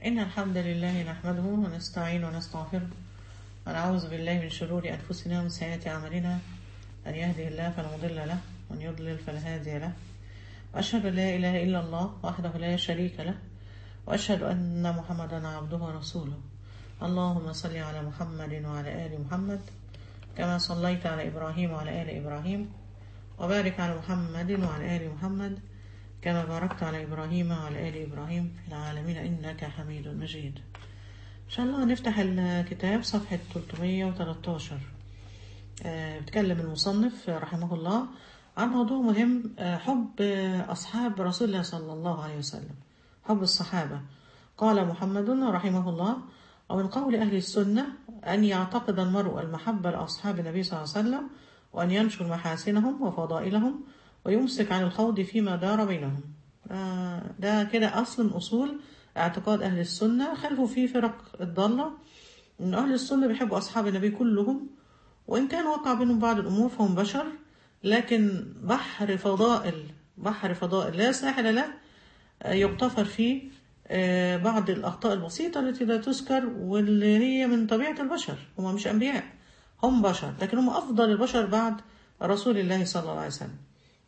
إن الحمد لله نحمده ونستعين ونستغفره ونعوذ بالله من شرور أنفسنا ومن سيئات أعمالنا من يهده الله فلا مضل له ومن يضلل فلا هادي له وأشهد أن لا إله إلا الله وحده لا شريك له وأشهد أن محمدا عبده ورسوله اللهم صل على محمد وعلى آل محمد كما صليت على إبراهيم وعلى آل إبراهيم وبارك على محمد وعلى آل محمد كما باركت على إبراهيم وعلى آل إبراهيم في العالمين إنك حميد مجيد إن شاء الله نفتح الكتاب صفحة 313 آه، بتكلم المصنف رحمه الله عن موضوع مهم آه، حب آه، أصحاب رسول الله صلى الله عليه وسلم حب الصحابة قال محمد رحمه الله ومن قول أهل السنة أن يعتقد المرء المحبة لأصحاب النبي صلى الله عليه وسلم وأن ينشر محاسنهم وفضائلهم ويمسك عن الخوض فيما دار بينهم آه، ده كده أصل من أصول اعتقاد أهل السنة خلفوا فيه فرق الضالة إن أهل السنة بيحبوا أصحاب النبي كلهم وإن كان وقع بينهم بعض الأمور فهم بشر لكن بحر فضائل بحر فضائل لا ساحل له آه، يغتفر فيه آه، بعض الأخطاء البسيطة التي لا تذكر واللي هي من طبيعة البشر هم مش أنبياء هم بشر لكن هم أفضل البشر بعد رسول الله صلى الله عليه وسلم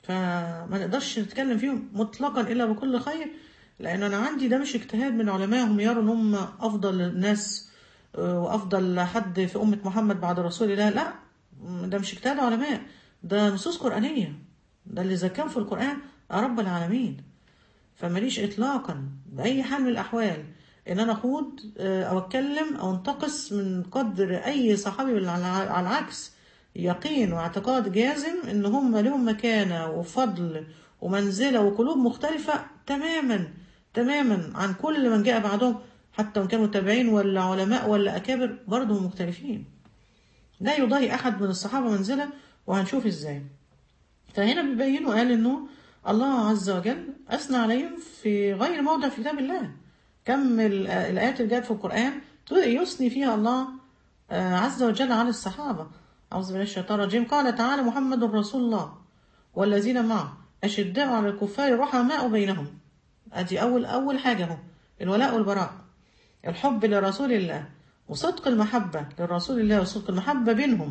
فما نقدرش نتكلم فيهم مطلقا إلا بكل خير لأن أنا عندي ده مش اجتهاد من علمائهم يروا إن هم أفضل الناس آه، وأفضل حد في أمة محمد بعد رسول الله لا ده مش اجتهاد علماء ده نصوص قرآنية ده اللي زكام في القرآن رب العالمين فماليش اطلاقا باي حال من الاحوال ان انا اخوض آه، او اتكلم او انتقص من قدر اي صحابي بل على على العكس يقين واعتقاد جازم ان هم لهم مكانه وفضل ومنزله وقلوب مختلفه تماما تماما عن كل من جاء بعدهم حتى وان كانوا تابعين ولا علماء ولا اكابر برضه مختلفين لا يضاهي احد من الصحابه منزله وهنشوف ازاي فهنا بيبين وقال انه الله عز وجل اثنى عليهم في غير موضع في كتاب الله كم ال- الايات اللي جت في القران يثني فيها الله آه، عز وجل على الصحابه اعوذ بالله من الشيطان الرجيم قال تعالى محمد رسول الله والذين معه اشداء على الكفار رحماء بينهم ادي اول اول حاجه اهو الولاء والبراء الحب لرسول الله وصدق المحبه لرسول الله وصدق المحبه بينهم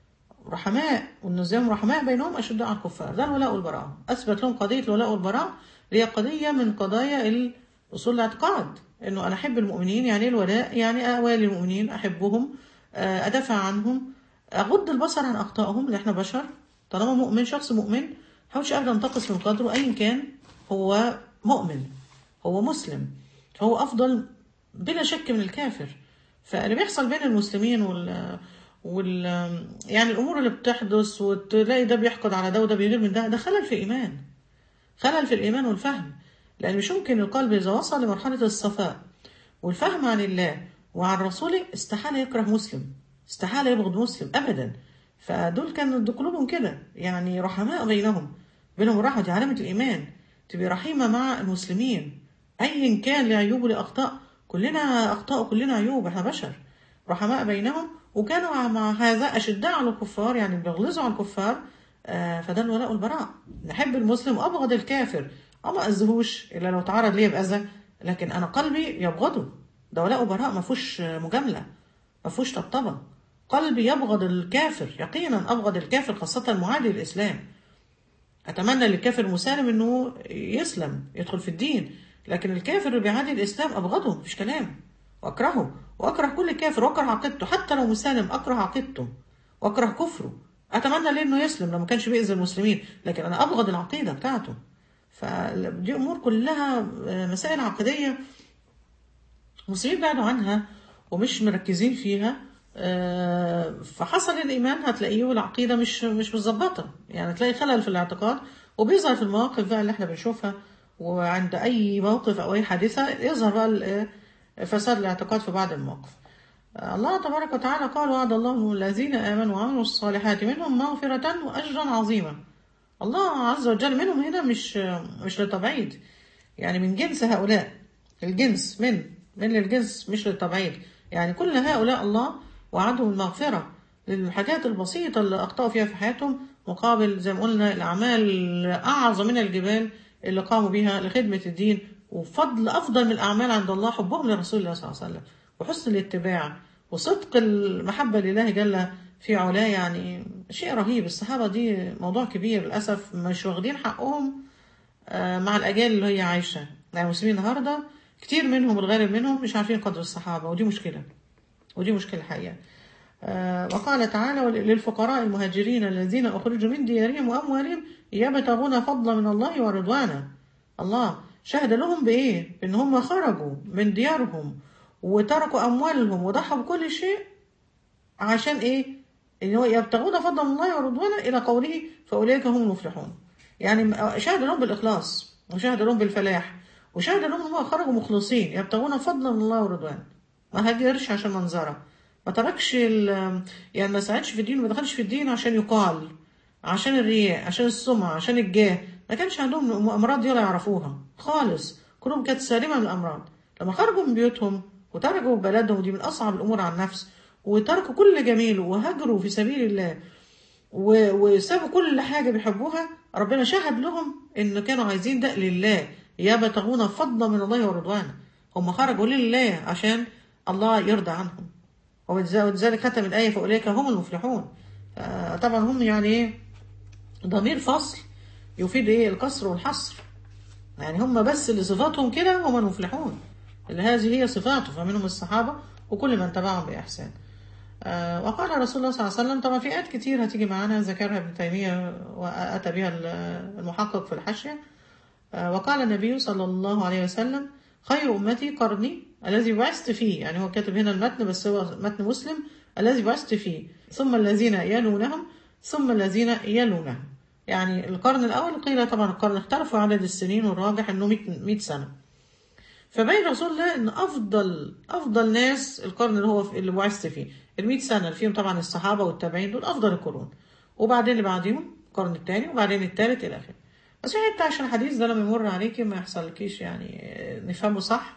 رحماء والنزام رحماء بينهم أشداء على الكفار ده الولاء والبراء أثبت لهم قضية الولاء والبراء اللي هي قضية من قضايا ال- أصول الاعتقاد إنه أنا أحب المؤمنين يعني إيه الولاء يعني أوالي المؤمنين أحبهم آه، أدافع عنهم أغض البصر عن أخطائهم لأن إحنا بشر طالما مؤمن شخص مؤمن حاولش أبدا أنتقص من قدره أيا كان هو مؤمن هو مسلم فهو أفضل بلا شك من الكافر فاللي بيحصل بين المسلمين وال وال يعني الامور اللي بتحدث وتلاقي ده بيحقد على ده وده بيغير من ده ده خلل في الايمان خلل في الايمان والفهم لان مش ممكن القلب اذا وصل لمرحله الصفاء والفهم عن الله وعن رسوله استحاله يكره مسلم استحاله يبغض مسلم ابدا فدول كان قلوبهم كده يعني رحماء بينهم بينهم الرحمه دي علامه الايمان تبقى رحيمه مع المسلمين ايا كان لعيوب ولاخطاء كلنا اخطاء وكلنا عيوب احنا بشر رحماء بينهم وكانوا مع هذا أشداء على الكفار يعني بيغلظوا على الكفار آه، فده الولاء والبراء نحب المسلم وأبغض الكافر أه ما أذهوش إلا لو تعرض لي بأذى لكن أنا قلبي يبغضه ده ولاء وبراء ما فيهوش مجاملة ما فيهوش طبطبة قلبي يبغض الكافر يقينا أبغض الكافر خاصة المعادي للإسلام أتمنى للكافر مسالم إنه يسلم يدخل في الدين لكن الكافر اللي بيعادي الإسلام أبغضه مفيش كلام وأكرهه وأكره كل كافر وأكره عقيدته حتى لو مسالم أكره عقيدته وأكره كفره أتمنى ليه إنه يسلم لو ما كانش بيأذي المسلمين لكن أنا أبغض العقيدة بتاعته فدي أمور كلها آه، مسائل عقدية المسلمين بعدوا عنها ومش مركزين فيها آه، فحصل الايمان هتلاقيه والعقيده مش مش متظبطه يعني تلاقي خلل في الاعتقاد وبيظهر في المواقف بقى اللي احنا بنشوفها وعند اي موقف او اي حادثه يظهر بقى ال- فساد الاعتقاد في بعض المواقف آه، الله تبارك وتعالى قال وعد الله الذين امنوا وعملوا الصالحات منهم مغفره واجرا عظيما الله عز وجل منهم هنا مش مش للتبعيد يعني من جنس هؤلاء الجنس من من للجنس مش للتبعيد يعني كل هؤلاء الله وعدهم المغفرة للحاجات البسيطة اللي أخطأوا فيها في حياتهم مقابل زي ما قلنا الأعمال أعظم من الجبال اللي قاموا بها لخدمة الدين وفضل أفضل من الأعمال عند الله حبهم لرسول الله صلى الله عليه وسلم وحسن الاتباع وصدق المحبة لله جل في علاه يعني شيء رهيب الصحابة دي موضوع كبير للأسف مش واخدين حقهم آه، مع الأجيال اللي هي عايشة يعني المسلمين النهاردة كتير منهم الغالب منهم مش عارفين قدر الصحابة ودي مشكلة ودي مشكلة حقيقة آه، وقال تعالى "ول- للفقراء المهاجرين الذين أخرجوا من ديارهم وأموالهم يبتغون فضلا من الله ورضوانا الله شهد لهم بإيه؟ بإن هم خرجوا من ديارهم وتركوا أموالهم وضحوا بكل شيء عشان إيه؟ إن هو يبتغون فضلا من الله ورضوانا إلى قوله فأولئك هم المفلحون يعني شهد لهم بالإخلاص وشهد لهم بالفلاح وشهد لهم إن هم خرجوا مخلصين يبتغون فضلا من الله ورضوانا ما هاجرش عشان منظرة ما تركش ال- يعني ما ساعدش في الدين وما دخلش في الدين عشان يقال عشان الرياء عشان السمعة عشان الجاه ما كانش عندهم أمراض دي ولا يعرفوها خالص كلهم كانت سالمة من الأمراض لما خرجوا من بيوتهم وتركوا بلدهم ودي من أصعب الأمور على النفس وتركوا كل جميل وهاجروا في سبيل الله و- وسابوا كل حاجة بيحبوها ربنا شهد لهم إن كانوا عايزين ده لله يبتغون فضلا من الله ورضوانه هم خرجوا لله عشان الله يرضى عنهم ولذلك ختم الآية فأولئك هم المفلحون آه، طبعا هم يعني إيه ضمير فصل يفيد إيه القصر والحصر يعني هم بس اللي صفاتهم كده هم المفلحون اللي هذه هي صفاته فمنهم الصحابة وكل من تبعهم بإحسان آه، وقال رسول الله صلى الله عليه وسلم طبعا في آيات كتير هتيجي معانا ذكرها ابن تيمية وأتى بها ال- المحقق في الحاشية آه، وقال النبي صلى الله عليه وسلم خير أمتي قرني الذي بعثت فيه يعني هو كاتب هنا المتن بس هو متن مسلم الذي بعثت فيه ثم الذين يلونهم ثم الذين يلونهم يعني القرن الأول قيل طبعا القرن اختلفوا عدد السنين والراجح أنه 100 سنة فبين رسول الله ان افضل افضل ناس القرن اللي هو في- اللي بعثت فيه ال 100 سنه اللي فيهم طبعا الصحابه والتابعين دول افضل القرون وبعدين اللي بعديهم القرن الثاني وبعدين الثالث الى اخره بس يعني انت عشان الحديث ده لما يمر عليكي ما يحصلكيش يعني آه، نفهمه صح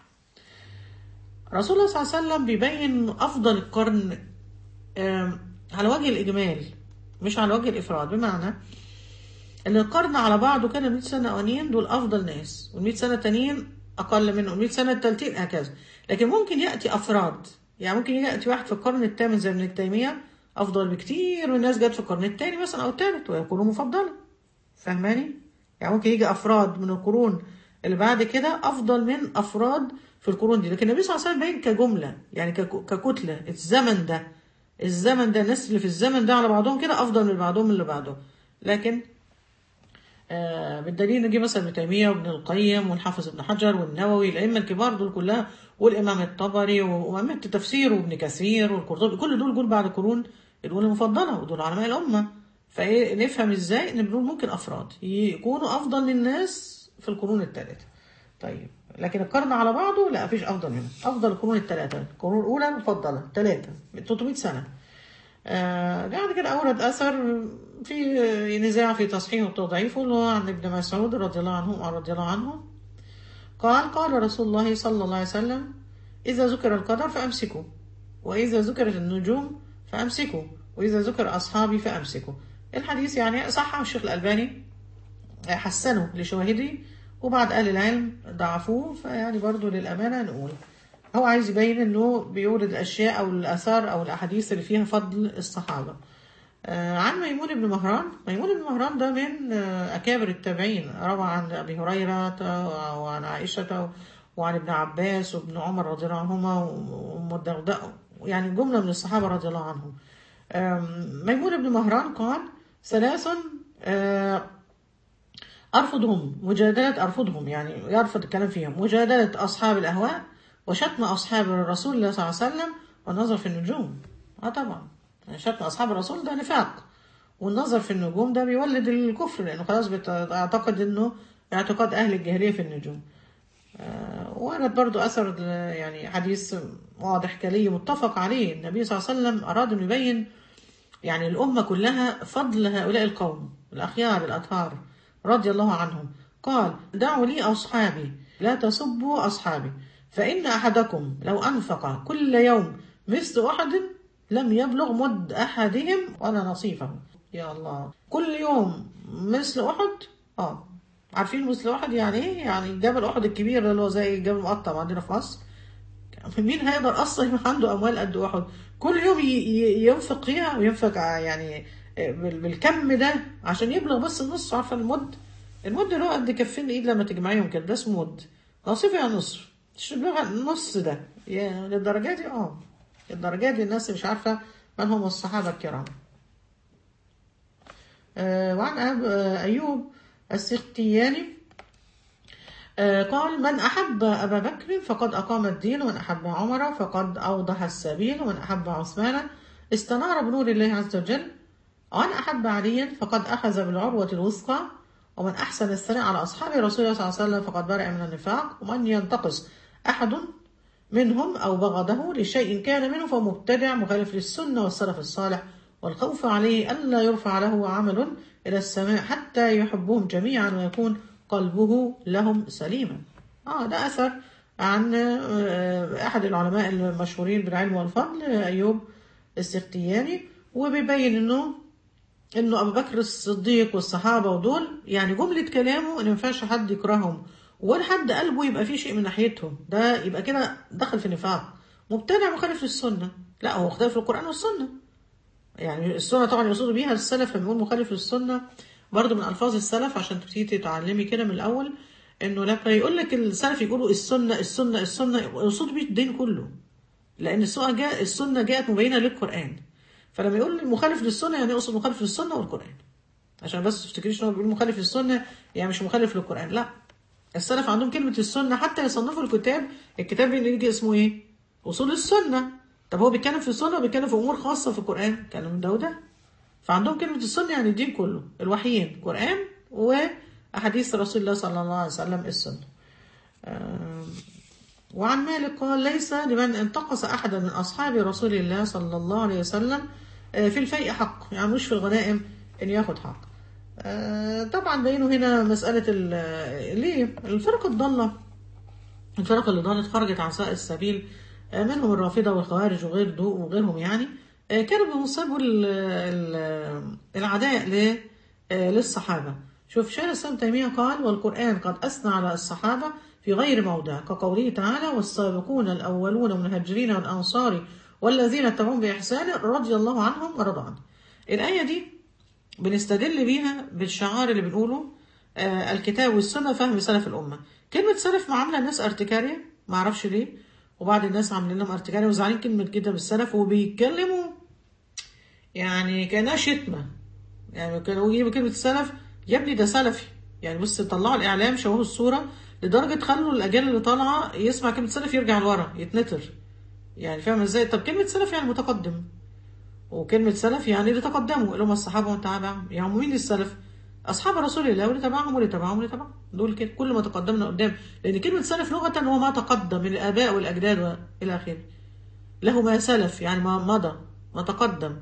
رسول الله صلى الله عليه وسلم بيبين افضل القرن آم، على وجه الاجمال مش على وجه الافراد بمعنى ان القرن على بعضه كده 100 سنه اولانيين دول افضل ناس وال 100 سنه التانيين اقل منهم 100 سنه التالتين هكذا لكن ممكن ياتي افراد يعني ممكن ياتي واحد في القرن الثامن زي ابن تيميه افضل بكتير من ناس جت في القرن الثاني مثلا او الثالث ويكونوا مفضلا فاهماني يعني ممكن يجي افراد من القرون اللي بعد كده افضل من افراد في القرون دي لكن النبي صلى الله عليه وسلم باين كجمله يعني كك- ككتله الزمن ده الزمن ده الناس اللي في الزمن ده على بعضهم كده افضل من بعضهم من اللي بعدهم لكن آه، بالدليل نجي مثلا ابن تيمية وابن القيم والحافظ ابن حجر والنووي الأئمة الكبار دول كلها والإمام الطبري وأئمة التفسير وابن كثير والقرطبي كل دول دول بعد قرون الأولى المفضلة ودول علماء الأمة فإيه نفهم إزاي إن دول ممكن أفراد يكونوا أفضل من الناس في القرون الثالثة طيب لكن القرن على بعضه لا مفيش أفضل منه أفضل القرون الثلاثة القرون الأولى مفضلة ثلاثة 300 سنة آه، بعد كده أورد أثر في نزاع في تصحيح وتضعيفه اللي هو عن ابن مسعود رضي الله عنه رضي الله عنه قال قال رسول الله صلى الله عليه وسلم إذا ذكر القدر فأمسكوا وإذا ذكرت النجوم فأمسكوا وإذا ذكر أصحابي فأمسكوا الحديث يعني صححه الشيخ الألباني حسنه لشواهده وبعد أهل العلم ضعفوه فيعني برضو للأمانة نقول هو عايز يبين انه بيورد الاشياء او الاثار او الاحاديث اللي فيها فضل الصحابه آه، عن ميمون بن مهران ميمون بن مهران ده من آه، اكابر التابعين روى عن ابي هريره وعن عائشه وعن ابن عباس وابن عمر رضي الله عنهما وام الدرداء يعني جمله من الصحابه رضي الله عنهم آم، ميمون بن مهران قال ثلاث آه، أرفضهم مجادلة أرفضهم يعني يرفض الكلام فيهم مجادلة أصحاب الأهواء وشتم أصحاب الرسول الله صلى الله عليه وسلم والنظر في النجوم اه طبعا يعني شتم أصحاب الرسول ده نفاق والنظر في النجوم ده بيولد الكفر لأنه خلاص بتعتقد إنه اعتقاد أهل الجاهلية في النجوم آه، ورد برضو أثر يعني حديث واضح كلي متفق عليه النبي صلى الله عليه وسلم أراد أن يبين يعني الأمة كلها فضل هؤلاء القوم الأخيار الأطهار رضي الله عنهم قال دعوا لي أصحابي لا تسبوا أصحابي فإن أحدكم لو أنفق كل يوم مثل أحد لم يبلغ مد أحدهم ولا نصيفه يا الله كل يوم مثل أحد آه عارفين مثل احد يعني ايه يعني جبل احد الكبير اللي هو زي جبل مقطم عندنا في مصر مين هيقدر اصلا يبقى عنده اموال قد احد كل يوم ي- ي- ينفق فيها وينفق ع- يعني بال- بالكم ده عشان يبلغ بس النص عارفه المد المد اللي هو قد كفين ايد لما تجمعيهم كده ده اسمه مد نصيف يعني نصف مش بلغة النص ده يا للدرجه دي اه للدرجه دي الناس مش عارفه من هم الصحابه الكرام آه، وعن أب- آه، أيوب السختياني آه، قال من أحب أبا بكر فقد أقام الدين ومن أحب عمر فقد أوضح السبيل ومن أحب عثمان استنار بنور الله عز وجل ومن أحب عليا فقد أخذ بالعروة الوثقى ومن أحسن الثناء على أصحاب رسول الله صلى الله عليه وسلم فقد برئ من النفاق ومن ينتقص أحد منهم أو بغضه لشيء كان منه فهو مبتدع مخالف للسنة والسلف الصالح والخوف عليه ألا يرفع له عمل إلى السماء حتى يحبهم جميعا ويكون قلبه لهم سليما آه ده أثر عن آه، أحد العلماء المشهورين بالعلم والفضل أيوب السختياني وبيبين إنه انه ابو بكر الصديق والصحابه ودول يعني جمله كلامه ان ما ينفعش حد يكرههم ولا حد قلبه يبقى فيه شيء من ناحيتهم ده يبقى كده دخل في نفاق مبتدع مخالف للسنه لا هو اختلف في القران والسنه يعني السنه طبعا يقصد بيها السلف لما يقول مخالف للسنه برضه من الفاظ السلف عشان تبتدي تتعلمي كده من الاول انه لما يقول لك السلف يقولوا السنه السنه السنه يقصد بيه الدين كله لان السنه جاء السنه جاءت مبينه للقران فلما يقول مخالف للسنه يعني يقصد مخالف للسنه والقران عشان بس تفتكريش ان هو بيقول مخالف للسنه يعني مش مخالف للقران لا السلف عندهم كلمه السنه حتى يصنفوا الكتاب الكتاب اللي يجي اسمه ايه اصول السنه طب هو بيتكلم في السنه وبيتكلم في امور خاصه في القران كلام من ده وده فعندهم كلمه السنه يعني الدين كله الوحيين قران واحاديث رسول الله صلى الله عليه وسلم السنه آم، وعن مالك قال ليس لمن انتقص أحدا من أصحاب رسول الله صلى الله عليه وسلم آه، في الفيء حق يعني مش في الغنائم إن ياخد حق آه، طبعا بينوا هنا مسألة ال- ليه الفرق الضالة الفرق اللي ضالت خرجت عن سائر السبيل آه، منهم الرافضة والخوارج وغير دو وغيرهم يعني آه، كانوا بينسبوا ال- ال- العداء ل- آه، للصحابة شوف شيخ الإسلام تيمية قال والقرآن قد أثنى على الصحابة في غير موضع كقوله تعالى والسابقون الأولون من المهاجرين والأنصار والذين اتبعوهم بإحسان رضي الله عنهم ورضوا عنه الآية دي بنستدل بيها بالشعار اللي بنقوله آه الكتاب والسنة فهم سلف الأمة كلمة سلف معاملة الناس ارتكارية ما اعرفش ليه وبعض الناس عاملين لهم ارتكارية وزعلين كلمة كده بالسلف وبيتكلموا يعني كأنها شتمة يعني كانوا يجيبوا كلمة سلف يا ابني ده سلفي يعني بص طلعوا الإعلام شوهوا الصورة لدرجة خلوا الأجيال اللي طالعة يسمع كلمة سلف يرجع لورا يتنطر يعني فاهم ازاي طب كلمة سلف يعني متقدم وكلمة سلف يعني اللي تقدموا اللي هم الصحابة ومن تبعهم يعني هم مين السلف؟ أصحاب رسول الله واللي تبعهم واللي تبعهم واللي تبعهم دول كده كل ما تقدمنا قدام لأن كلمة سلف لغة هو ما تقدم من الآباء والأجداد وإلى آخره له ما سلف يعني ما مضى ما تقدم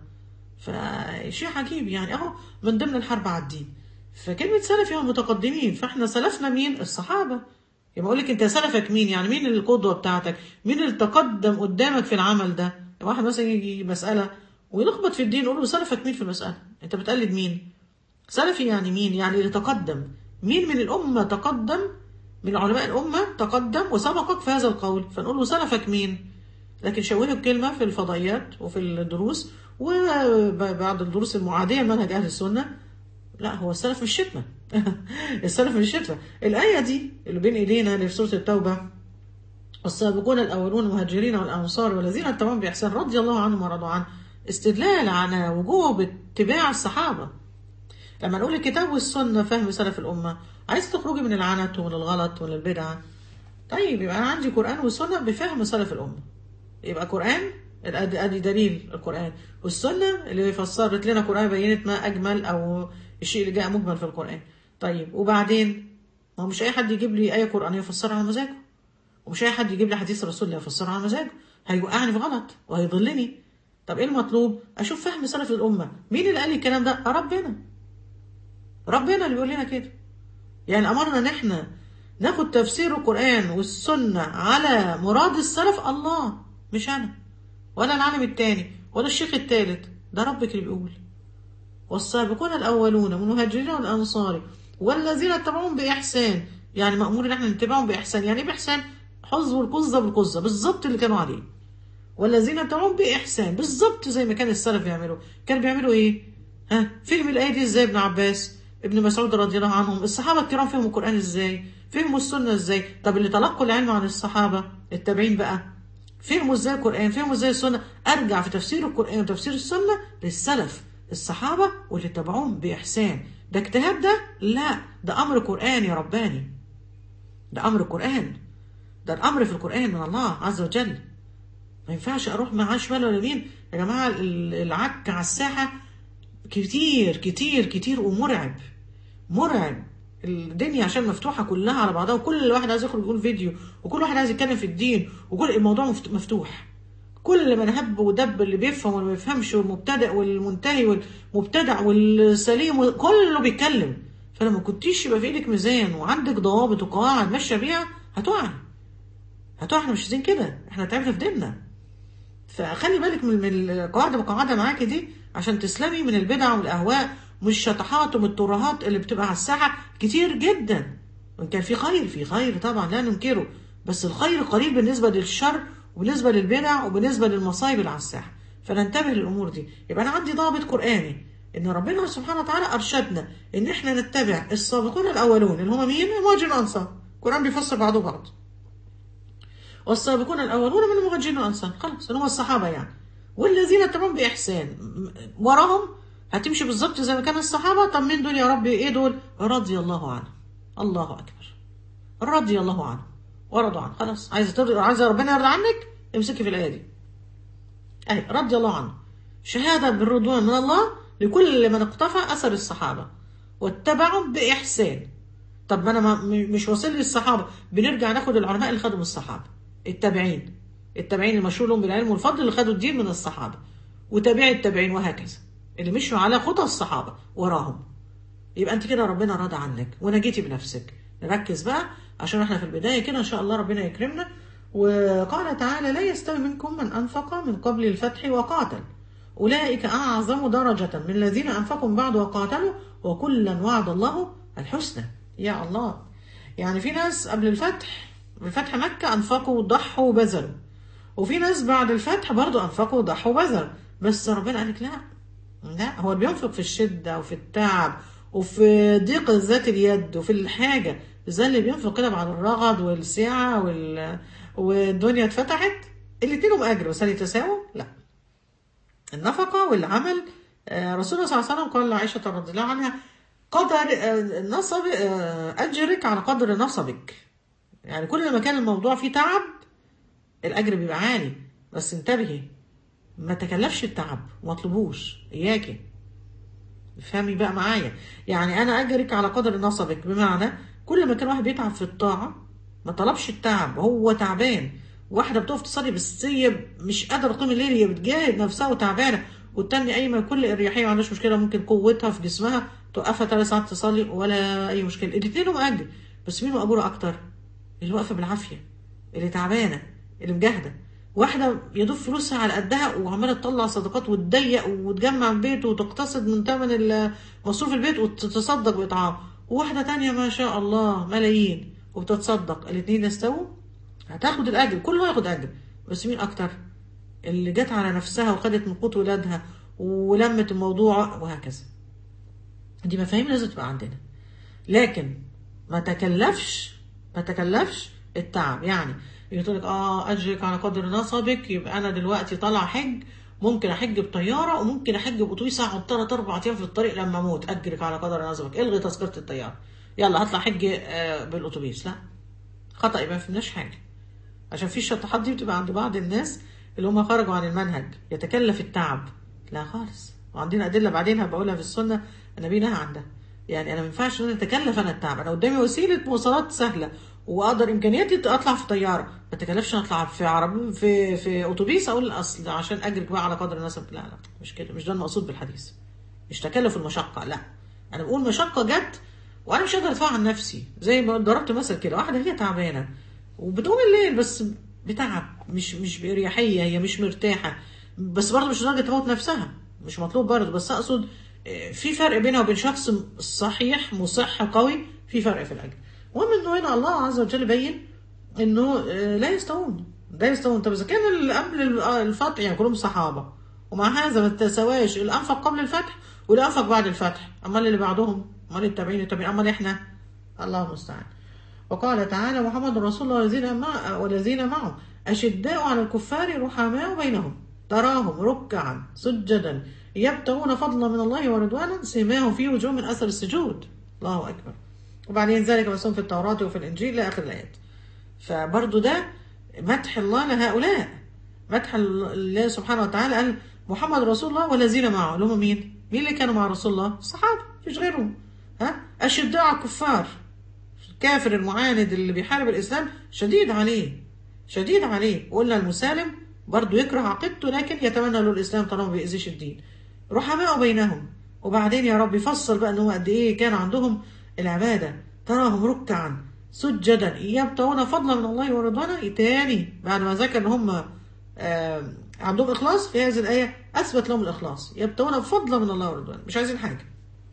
فشيء عجيب يعني أهو من ضمن الحرب على الدين فكلمة سلف يعني متقدمين فاحنا سلفنا مين؟ الصحابة يبقى أقول لك أنت سلفك مين؟ يعني مين القدوة بتاعتك؟ مين اللي تقدم قدامك في العمل ده؟ واحد مثلا يجي مسألة ويلخبط في الدين يقول له سلفك مين في المسألة؟ أنت بتقلد مين؟ سلفي يعني مين؟ يعني اللي تقدم مين من الأمة تقدم من علماء الأمة تقدم وسبقك في هذا القول فنقول له سلفك مين؟ لكن شوهوا الكلمة في الفضائيات وفي الدروس وبعض الدروس المعادية لمنهج أهل السنة لا هو السلف مش شتمة السلف مش شتمة الآية دي اللي بين إيدينا اللي في سورة التوبة والسابقون الأولون المهاجرين والأنصار والذين اتبعوهم بإحسان رضي الله عنهم ورضوا عنه استدلال على وجوب اتباع الصحابة لما نقول الكتاب والسنة فهم سلف الأمة عايز تخرجي من العنت ومن الغلط ومن البدعة طيب يبقى أنا عندي قرآن وسنة بفهم سلف الأمة يبقى قرآن ادي ادي دليل القرآن والسنة اللي فسرت لنا القرآن بينت ما أجمل أو الشيء اللي جاء مجمل في القرآن طيب وبعدين ما هو مش أي حد يجيب لي آية قرآنية يفسرها على مزاجه ومش أي حد يجيب لي حديث رسول الله يفسرها على مزاجه هيوقعني في غلط وهيضلني طب إيه المطلوب؟ أشوف فهم سلف الأمة مين اللي قال لي الكلام ده؟ ربنا ربنا اللي بيقول لنا كده يعني أمرنا إن إحنا ناخد تفسير القرآن والسنة على مراد السلف الله مش أنا ولا العالم التاني ولا الشيخ التالت ده ربك اللي بيقول والسابقون الأولون من المهاجرين والأنصار والذين اتبعوهم باحسان يعني مامور ان احنا نتبعهم باحسان يعني ايه باحسان حظوا القزه بالقزه بالظبط اللي كانوا عليه والذين اتبعوهم باحسان بالظبط زي ما كان السلف يعملوا كانوا بيعملوا ايه ها فهم الايه دي ازاي ابن عباس ابن مسعود رضي الله عنهم الصحابه الكرام فهموا القران ازاي فهموا السنه ازاي طب اللي تلقوا العلم عن الصحابه التابعين بقى فهموا ازاي القران فهموا ازاي السنه ارجع في تفسير القران وتفسير السنه للسلف الصحابه واللي اتبعوهم باحسان ده اجتهاد ده لا ده امر قراني رباني ده امر قران ده الامر في القران من الله عز وجل ما ينفعش اروح معاه شمال ولا يمين يا جماعه ال- العك على الساحه كتير كتير كتير ومرعب مرعب الدنيا عشان مفتوحه كلها على بعضها وكل واحد عايز يخرج يقول فيديو وكل واحد عايز يتكلم في الدين وكل الموضوع مفت- مفتوح كل من هب ودب اللي بيفهم واللي ما بيفهمش والمبتدئ والمنتهي والمبتدع والسليم كله بيتكلم فلما كنتيش يبقى في ايدك ميزان وعندك ضوابط وقواعد ماشيه بيها هتقعي هتقعي احنا مش عايزين كده احنا تعبنا في ديننا فخلي بالك من من القواعد المقعده معاكي دي عشان تسلمي من البدع والاهواء والشطحات والترهات اللي بتبقى على الساحه كتير جدا وان كان في خير في خير طبعا لا ننكره بس الخير قليل بالنسبه للشر وبالنسبه للبدع وبالنسبه للمصايب اللي على الساحه فننتبه للامور دي يبقى انا عندي ضابط قراني ان ربنا سبحانه وتعالى ارشدنا ان احنا نتبع السابقون الاولون اللي هم مين المهاجرين والانصار القران بيفسر بعضه بعض والسابقون الاولون من المهاجرين والانصار خلاص اللي هم الصحابه يعني والذين اتبعوهم باحسان م- وراهم هتمشي بالظبط زي ما كان الصحابه طب مين دول يا رب ايه دول رضي الله عنهم الله اكبر رضي الله عنه ورضوا عنه خلاص عايزه ترضي عايزه ربنا يرضى عنك امسكي في الايه دي اهي رضي الله عنه شهاده بالرضوان من الله لكل من اقتفى اثر الصحابه واتبعهم باحسان طب ما انا ما م- مش واصل لي الصحابه بنرجع ناخد العلماء اللي خدوا من الصحابه التابعين التابعين المشهور لهم بالعلم والفضل اللي خدوا الدين من الصحابه وتابعي التابعين وهكذا اللي مشوا على خطى الصحابه وراهم يبقى انت كده ربنا راضى عنك ونجيتي بنفسك نركز بقى عشان احنا في البدايه كده ان شاء الله ربنا يكرمنا وقال تعالى لا يستوي منكم من انفق من قبل الفتح وقاتل اولئك اعظم درجه من الذين انفقوا من بعد وقاتلوا وكلا وعد الله الحسنى يا الله يعني في ناس قبل الفتح بفتح مكه انفقوا وضحوا وبذلوا وفي ناس بعد الفتح برضو انفقوا وضحوا وبذلوا بس ربنا قال لك لا لا هو اللي بينفق في الشدة وفي التعب وفي ضيق ذات اليد وفي الحاجة زي اللي بينفق كده بعد الرغد والسعة وال... والدنيا اتفتحت الاتنين لهم أجر بس هل يتساووا؟ لا النفقة والعمل آه، رسول الله صلى الله عليه وسلم قال لعائشة رضي الله عنها قدر آه، نصب آه، أجرك على قدر نصبك يعني كل ما كان الموضوع فيه تعب الأجر بيبقى عالي بس انتبهي ما تكلفش التعب وما تطلبوش إياكي فهمي بقى معايا يعني انا اجرك على قدر نصبك بمعنى كل ما كان واحد بيتعب في الطاعه ما طلبش التعب هو تعبان واحده بتقف تصلي بس هي مش قادره تقوم الليل هي بتجاهد نفسها وتعبانه والتانية قايمه كل اريحيه ما عندهاش مشكله ممكن قوتها في جسمها توقفها ثلاث ساعات تصلي ولا اي مشكله الاثنين لهم اجر بس مين مأجوره اكتر اللي واقفه بالعافيه اللي تعبانه اللي مجاهده واحده يدوب فلوسها على قدها وعماله تطلع صدقات وتضيق وتجمع البيت وتقتصد من ثمن ال- مصروف البيت وتتصدق باطعام وواحده تانية ما شاء الله ملايين وبتتصدق الاثنين يستووا هتاخد الاجر كل واحد ياخد اجر بس مين اكتر اللي جت على نفسها وخدت من قوت ولادها ولمت الموضوع وهكذا دي مفاهيم لازم تبقى عندنا لكن ما تكلفش ما تكلفش التعب يعني يقول لك اه اجرك على قدر نصبك يبقى انا دلوقتي طالع حج ممكن احج بطياره وممكن احج باتوبيس اقعد ثلاث اربع ايام في الطريق لما اموت اجرك على قدر نصبك الغي تذكره الطياره يلا هطلع حج آه، بالاتوبيس لا خطا يبقى ما فهمناش حاجه عشان في الشطحات دي بتبقى عند بعض الناس اللي هم خرجوا عن المنهج يتكلف التعب لا خالص وعندنا ادله بعدين هبقولها في السنه النبي نهى عن ده يعني انا ما ينفعش ان انا اتكلف انا التعب انا قدامي وسيله مواصلات سهله واقدر امكانياتي اطلع في طياره ما اتكلفش أنا اطلع في عربي في في اتوبيس اقول اصل عشان اجرك بقى على قدر النسب لا لا مش كده مش ده المقصود بالحديث مش تكلف المشقه لا انا بقول مشقه جت وانا مش قادر ادفعها عن نفسي زي ما ضربت مثل كده واحده هي تعبانه وبتقوم الليل بس بتعب مش مش باريحيه هي مش مرتاحه بس برضه مش لدرجه تموت نفسها مش مطلوب برضه بس اقصد آه، في فرق بينها وبين شخص صحيح مصح قوي في فرق في الاجر المهم انه هنا الله عز وجل بين انه آه، لا يستوون لا يستوون طب اذا كان اللي قبل الفتح يعني كلهم صحابه ومع هذا ما تساواش الانفق قبل الفتح والانفق بعد الفتح امال اللي بعدهم امال التابعين التابعين امال احنا الله المستعان وقال تعالى محمد رسول الله والذين مع والذين معه أشداء على الكفار رحماء بينهم تراهم ركعا سجدا يبتغون فضلا من الله ورضوانا سيماهم في وجوه من أثر السجود الله أكبر وبعدين ذلك مسلم في التوراة وفي الإنجيل لآخر الآيات فبرضو ده مدح الله لهؤلاء مدح الله سبحانه وتعالى قال محمد رسول الله والذين معه اللي هم مين؟ مين اللي كانوا مع رسول الله؟ الصحابة مفيش غيرهم ها؟ أشداء على الكفار الكافر المعاند اللي بيحارب الإسلام شديد عليه شديد عليه وقلنا المسالم برضه يكره عقيدته لكن يتمنى له الإسلام طالما ما بيأذيش الدين رحماء بينهم وبعدين يا رب يفصل بقى ان هو قد ايه كان عندهم العباده تراهم ركعا سجدا يبتغون فضلا من الله ورضوانا تاني بعد ما ذكر ان هم آه عندهم اخلاص في هذه الايه اثبت لهم الاخلاص يبتغون فضلا من الله ورضوانا مش عايزين حاجه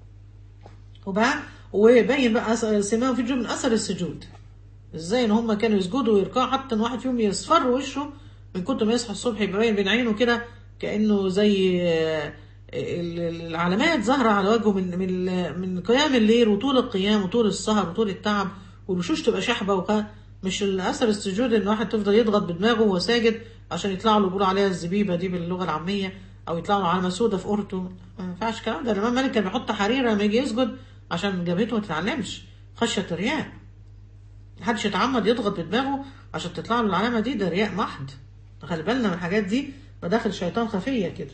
وبقى ويبين بقى سماهم في من اثر السجود ازاي ان هم كانوا يسجدوا ويركعوا حتى ان واحد فيهم يصفر وشه من كتر ما يصحى الصبح يبين بين عينه كده كانه زي آه العلامات ظاهرة على وجهه من من من قيام الليل وطول القيام وطول السهر وطول التعب والوشوش تبقى شحبة وكا مش الاثر السجود ان واحد تفضل يضغط بدماغه وهو ساجد عشان يطلع له بيقولوا عليها الزبيبة دي باللغة العامية او يطلع له علامة سودة في قرته ما ينفعش الكلام ده الامام مالك كان بيحط حريرة لما يجي يسجد عشان جبهته ما تتعلمش خشية الرياء محدش يتعمد يضغط بدماغه عشان تطلع له العلامة دي ده رياء محض خلي بالنا من الحاجات دي مداخل شيطان خفية كده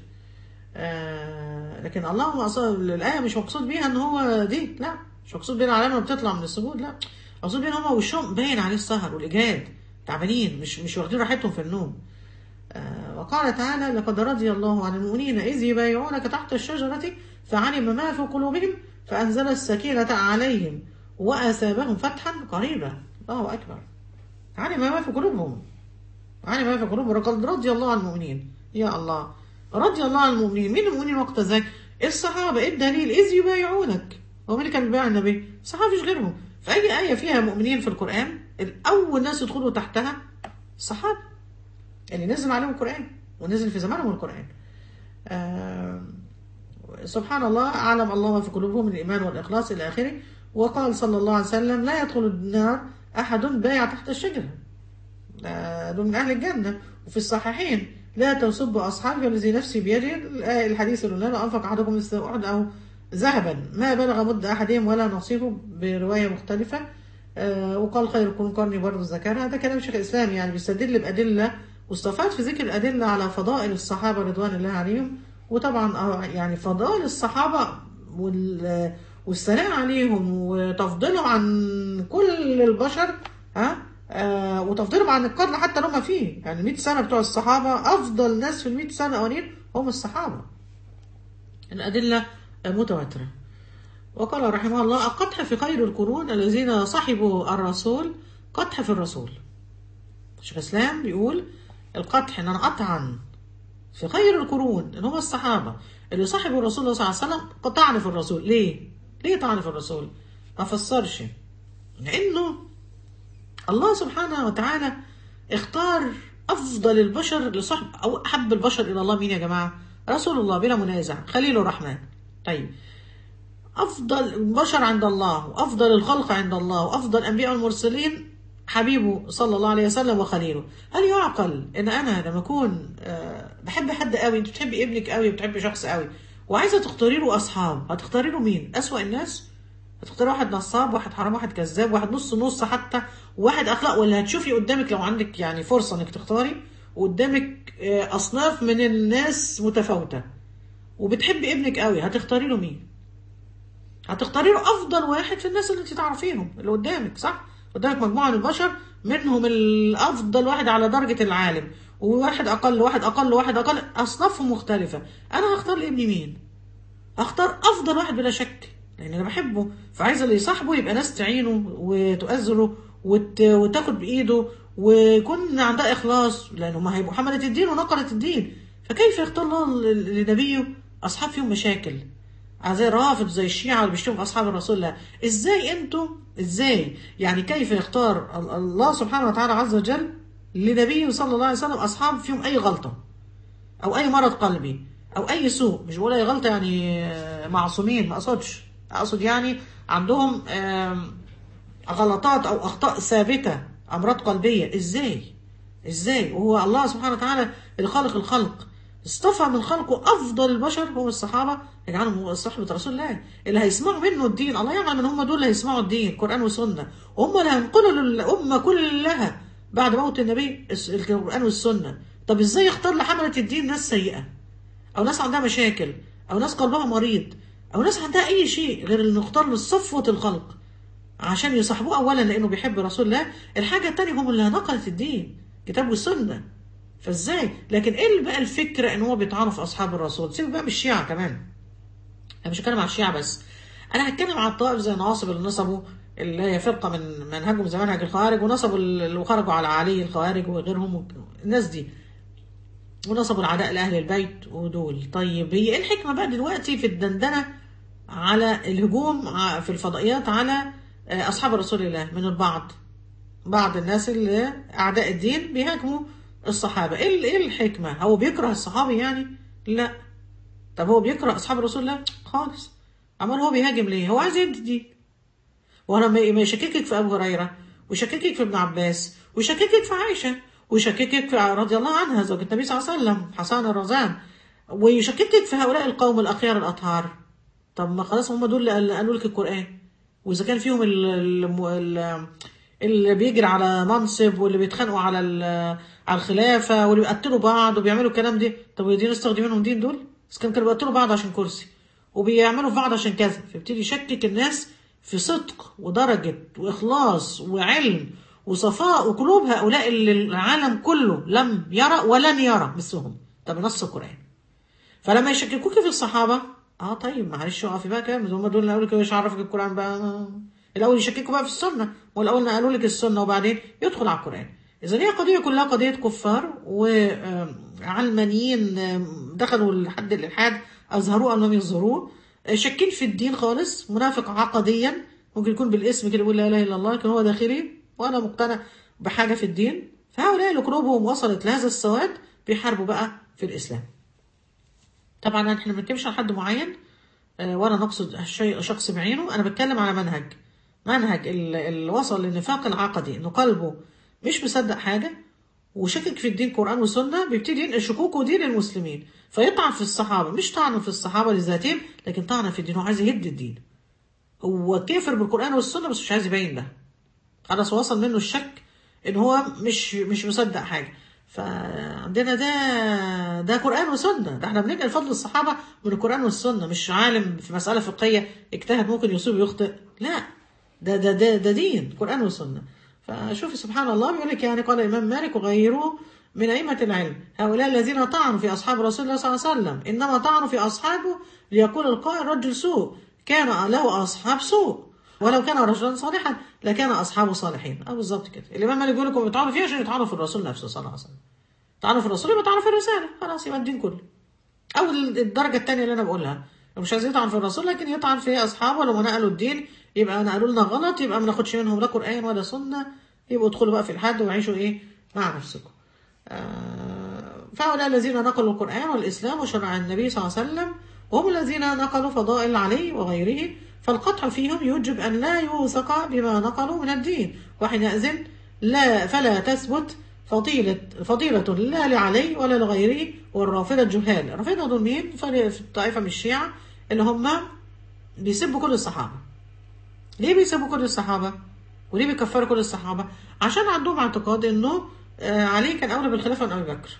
آه لكن اللهم أصاب الآية مش مقصود بيها إن هو دي لا مش مقصود بيها العلامة بتطلع من السجود لا مقصود بيها إن هم وشهم باين عليه السهر والإجهاد تعبانين مش مش واخدين راحتهم في النوم آه وقال تعالى لقد رضي الله عن المؤمنين إذ يبايعونك تحت الشجرة فعلم ما في قلوبهم فأنزل السكينة عليهم وأثابهم فتحا قريبا الله أكبر علم ما في قلوبهم علم ما في قلوبهم لقد رضي الله عن المؤمنين يا الله رضي الله عن المؤمنين مين المؤمنين وقت ذاك الصحابة ايه الدليل إذ يبايعونك هو مين اللي كان بيبايع النبي الصحابة مش غيرهم في أي آية فيها مؤمنين في القرآن الأول ناس يدخلوا تحتها الصحابة اللي نزل عليهم القرآن ونزل في زمانهم القرآن آه سبحان الله أعلم الله ما في قلوبهم من الإيمان والإخلاص إلى آخره وقال صلى الله عليه وسلم لا يدخل النار أحد بايع تحت الشجرة دول من أهل الجنة وفي الصحيحين لا تسبوا أصحابي الذي نفسي بيده الحديث اللي قلنا أنفق أحدكم مثل أحد أو ذهبا ما بلغ مد أحدهم ولا نصيبه برواية مختلفة آه وقال خير القرون قرني برضه ذكرها هذا كلام شيخ الإسلام يعني بيستدل بأدلة واستفاد في ذكر الأدلة على فضائل الصحابة رضوان الله عليهم وطبعا يعني فضائل الصحابة وال والثناء عليهم وتفضيلهم عن كل البشر ها آه وتفضيلهم عن القرن حتى اللي هم فيه يعني 100 سنه بتوع الصحابه افضل ناس في ال 100 سنه الاولين هم الصحابه الادله متواتره وقال رحمه الله القدح في خير القرون الذين صحبوا الرسول قدح في الرسول شيخ الاسلام بيقول القدح ان انا اطعن في خير القرون ان هم الصحابه اللي صاحبوا الرسول صلى الله عليه وسلم طعن في الرسول ليه؟ ليه طعن في الرسول؟ ما فسرش لانه الله سبحانه وتعالى اختار افضل البشر لصحب او احب البشر الى الله مين يا جماعه؟ رسول الله بلا منازع خليل الرحمن طيب افضل البشر عند الله وافضل الخلق عند الله وافضل الانبياء والمرسلين حبيبه صلى الله عليه وسلم وخليله هل يعقل ان انا لما اكون بحب حد قوي انت بتحبي ابنك قوي بتحبي شخص قوي وعايزه تختاري له اصحاب هتختاري له مين اسوا الناس هتختاري واحد نصاب واحد حرام واحد كذاب واحد نص نص حتى واحد اخلاق ولا هتشوفي قدامك لو عندك يعني فرصه انك تختاري وقدامك اصناف من الناس متفاوته وبتحبي ابنك قوي هتختاري له مين هتختاري له افضل واحد في الناس اللي انت تعرفيهم اللي قدامك صح قدامك مجموعه من البشر منهم الافضل واحد على درجه العالم وواحد اقل واحد اقل واحد اقل اصنافهم مختلفه انا هختار لابني مين اختار افضل واحد بلا شك لان انا بحبه فعايزه اللي يصاحبه يبقى ناس تعينه وتؤزره وت... وتاخد بايده ويكون عندها اخلاص لانه ما هيبقوا حمله الدين ونقره الدين فكيف يختار الله لنبيه اصحاب فيهم مشاكل زي الرافض زي الشيعة اللي بيشتموا في أصحاب الرسول الله إزاي أنتوا إزاي يعني كيف يختار ال- الله سبحانه وتعالى عز وجل لنبيه صلى الله عليه وسلم أصحاب فيهم أي غلطة أو أي مرض قلبي أو أي سوء مش بقول أي غلطة يعني آه، معصومين ما أقصدش أقصد يعني عندهم آم، غلطات أو أخطاء ثابتة أمراض قلبية إزاي إزاي وهو الله سبحانه وتعالى اللي خالق الخلق اصطفى من خلقه أفضل البشر هم الصحابة يجعلهم صحبة رسول الله اللي هيسمعوا منه الدين الله يعلم ان هم دول اللي هيسمعوا الدين قرآن وسنة هم اللي هينقلوا للأمة كلها بعد موت النبي الس- القرآن والسنة طب ازاي يختار لحملة الدين ناس سيئة او ناس عندها مشاكل او ناس قلبها مريض او ناس عندها اي شيء غير انه يختار لصفوة الخلق عشان يصاحبوه اولا لانه بيحب رسول الله الحاجة التانية هم اللي نقلت الدين كتاب والسنة فازاي لكن ايه اللي بقى الفكرة ان هو بيطعنوا في اصحاب الرسول سيبك بقى من الشيعة كمان انا مش هتكلم على الشيعة بس انا هتكلم على الطائف زي نواصب اللي نصبوا اللي هي فرقة من منهجهم زي منهج الخوارج ونصبوا اللي خرجوا على علي الخوارج وغيرهم الناس دي ونصبوا العداء لأهل البيت ودول طيب هي ايه الحكمة بقى دلوقتي في الدندنة على الهجوم ع- في الفضائيات على آه، أصحاب رسول الله من البعض بعض الناس اللي أعداء الدين بيهاجموا الصحابة ايه ال- ايه الحكمة هو بيكره الصحابي يعني لا طب هو بيكره أصحاب رسول الله خالص أمال هو بيهاجم ليه هو عايز يدي دين ولما ما يشككك في ابو هريره ويشككك في ابن عباس ويشككك في عائشه ويشككك في رضي الله عنها زوجة النبي صلى الله عليه وسلم حسان الرزان ويشككك في هؤلاء القوم الاخيار الاطهار طب ما خلاص هم دول اللي قالوا لك القران واذا كان فيهم ال- ال- ال- اللي بيجري على منصب واللي بيتخانقوا على ال- على الخلافه واللي بيقتلوا بعض وبيعملوا الكلام ده طب ودي نستخدم منهم دين دول بس كانوا كانوا بيقتلوا بعض عشان كرسي وبيعملوا في بعض عشان كذا فيبتدي يشكك الناس في صدق ودرجة وإخلاص وعلم وصفاء وقلوب هؤلاء اللي العالم كله لم يرى ولن يرى مثلهم ده بنص القرآن فلما يشككوك في الصحابة اه طيب معلش اقفي بقى كده هم دول اللي قالوا لك ايش عرفك القرآن بقى الأول يشككوا بقى في السنة والأول قالوا لك السنة وبعدين يدخل على القرآن إذا هي قضية كلها قضية كفار وعلمانيين دخلوا لحد الإلحاد أظهروه أو لم يظهروه شاكين في الدين خالص منافق عقديا ممكن يكون بالاسم كده يقول لا اله الا الله لكن هو داخلي ولا مقتنع بحاجه في الدين فهؤلاء اللي قلوبهم وصلت لهذا السواد بيحاربوا بقى في الاسلام طبعا احنا ما بنتكلمش عن حد معين آه، ولا نقصد شيء شخص بعينه انا بتكلم على منهج منهج ال- اللي وصل للنفاق العقدي انه قلبه مش مصدق حاجه وشكك في الدين قرآن وسنة بيبتدي ينقل شكوكه دين المسلمين فيطعن في الصحابة مش طعن في الصحابة لذاتهم لكن طعن في الدين هو عايز يهد الدين هو كافر بالقرآن والسنة بس مش عايز يبين ده خلاص وصل منه الشك ان هو مش مش مصدق حاجة فعندنا ده ده قرآن وسنة ده احنا بننقل فضل الصحابة من القرآن والسنة مش عالم في مسألة فقهية اجتهد ممكن يصيب ويخطئ لا ده ده ده, ده دين قرآن وسنة فشوفي سبحان الله بيقول لك يعني قال الإمام مالك وغيره من أئمة العلم هؤلاء الذين طعنوا في أصحاب رسول الله صلى الله عليه وسلم إنما طعنوا في أصحابه ليقول القائل رجل سوء كان له أصحاب سوء ولو كان رجلا صالحا لكان أصحابه صالحين أه بالظبط كده الإمام مالك بيقول لكم يطعنوا فيه عشان يطعنوا في الرسول نفسه صلى الله عليه وسلم طعنوا في الرسول يبقى طعنوا في الرسالة خلاص يبقى الدين كله أو الدرجة الثانية اللي أنا بقولها مش عايز يطعن في الرسول لكن يطعن في أصحابه لما نقلوا الدين يبقى نقلوا لنا غلط يبقى ما ناخدش منهم لا قرآن ولا سنة يبقوا ادخلوا بقى في الحد وعيشوا إيه مع نفسكم آه، فهؤلاء الذين نقلوا القرآن والإسلام وشرع النبي صلى الله عليه وسلم وهم الذين نقلوا فضائل علي وغيره فالقطع فيهم يوجب أن لا يوثق بما نقلوا من الدين وحينئذ لا فلا تثبت فضيلة فضيلة لا لعلي ولا لغيره والرافضة الجهال الرافضة دول مين؟ في الطائفة من الشيعة اللي هم بيسبوا كل الصحابة ليه بيسبوا كل الصحابة؟ وليه بيكفروا كل الصحابة؟ عشان عندهم اعتقاد انه آه، علي كان اولى بالخلافة من ابي بكر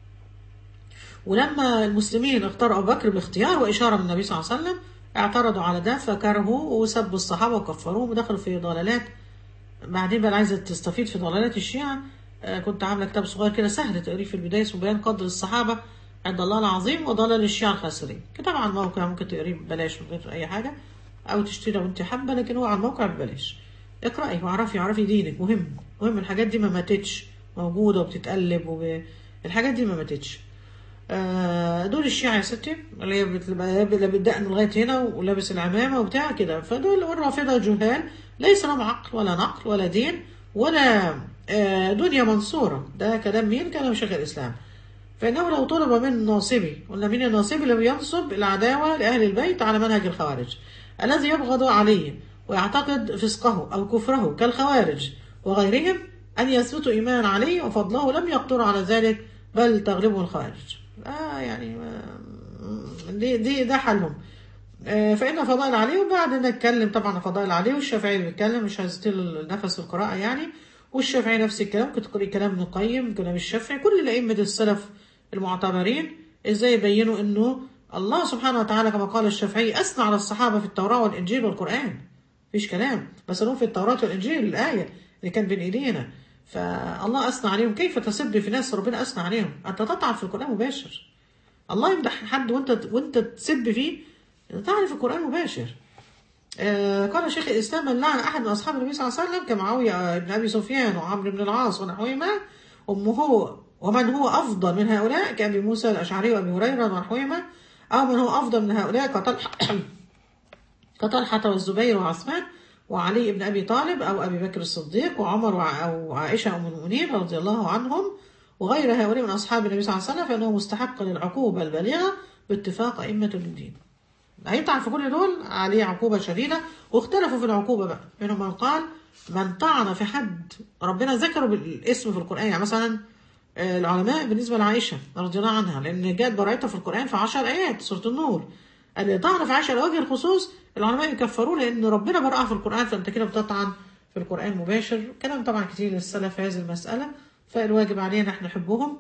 ولما المسلمين اختاروا ابو بكر باختيار واشاره من النبي صلى الله عليه وسلم اعترضوا على ده فكرهوا وسبوا الصحابه وكفروهم ودخلوا في ضلالات بعدين بقى عايزه تستفيد في ضلالات الشيعه آه، كنت عامله كتاب صغير كده سهل تقريه في البدايه اسمه بيان قدر الصحابه عند الله العظيم وضلال الشيعه الخاسرين كتاب على الموقع ممكن تقريه ببلاش من غير اي حاجه او تشتري لو انت حابه لكن هو على الموقع ببلاش اقرأي واعرفي اعرفي دينك مهم مهم الحاجات دي ما ماتتش موجوده وبتتقلب وب... الحاجات دي ما ماتتش آه، دول الشيعة يا ستي اللي هي بتبقى لابس دقن لغاية هنا ولابس العمامة وبتاع كده فدول والرافضة جهال ليس لهم عقل ولا نقل ولا دين ولا آه، دنيا منصورة ده كلام مين؟ كلام شيخ الإسلام فإنه لو طلب من ناصبي قلنا مين الناصبي اللي بينصب العداوة لأهل البيت على منهج الخوارج الذي يبغض عليه ويعتقد فسقه أو كفره كالخوارج وغيرهم أن يثبتوا إيمان عليه وفضله لم يقدروا على ذلك بل تغلبه الخوارج آه يعني آه، دي, دي ده حلهم آه، فإن فضائل عليه وبعد نتكلم طبعا عن فضائل عليه والشافعي بيتكلم مش هيستل النفس في القراءة يعني والشافعي نفس الكلام كنت تقري كلام ابن القيم كلام الشافعي كل الأئمة السلف المعتبرين ازاي يبينوا انه الله سبحانه وتعالى كما قال الشافعي اثنى على الصحابه في التوراه والانجيل والقران مفيش كلام بس لهم في التوراه والانجيل الايه اللي كان بين ايدينا فالله اثنى عليهم كيف تسب في ناس ربنا اثنى عليهم انت تطعن في القران مباشر الله يمدح حد وانت وانت تسب فيه تعرف القران مباشر آه، قال شيخ الاسلام من لعن احد من اصحاب النبي صلى الله عليه وسلم كمعاويه بن ابي سفيان وعمرو بن العاص ونحوهما امه ومن هو افضل من هؤلاء كابي موسى الاشعري وابي هريره ونحوهما او من هو افضل من هؤلاء كطلحه كطلحه والزبير وعثمان وعلي بن ابي طالب او ابي بكر الصديق وعمر وع- او عائشه ام المؤمنين رضي الله عنهم وغير هؤلاء من اصحاب النبي صلى الله عليه وسلم فانه مستحق للعقوبه البالغه باتفاق ائمه الدين. هيطعن في كل دول عليه عقوبة شديدة واختلفوا في العقوبة بقى منهم من قال من طعن في حد ربنا ذكره بالاسم في القرآن يعني مثلا آه، العلماء بالنسبة لعائشة رضي الله عنها لأن جاءت براءتها في القرآن في عشر آيات سورة النور اللي طعن في عائشة على وجه الخصوص العلماء يكفروه لأن ربنا برأها في القرآن فأنت كده بتطعن في القرآن مباشر كلام طبعا كتير للسلف في هذه المسألة فالواجب علينا احنا نحبهم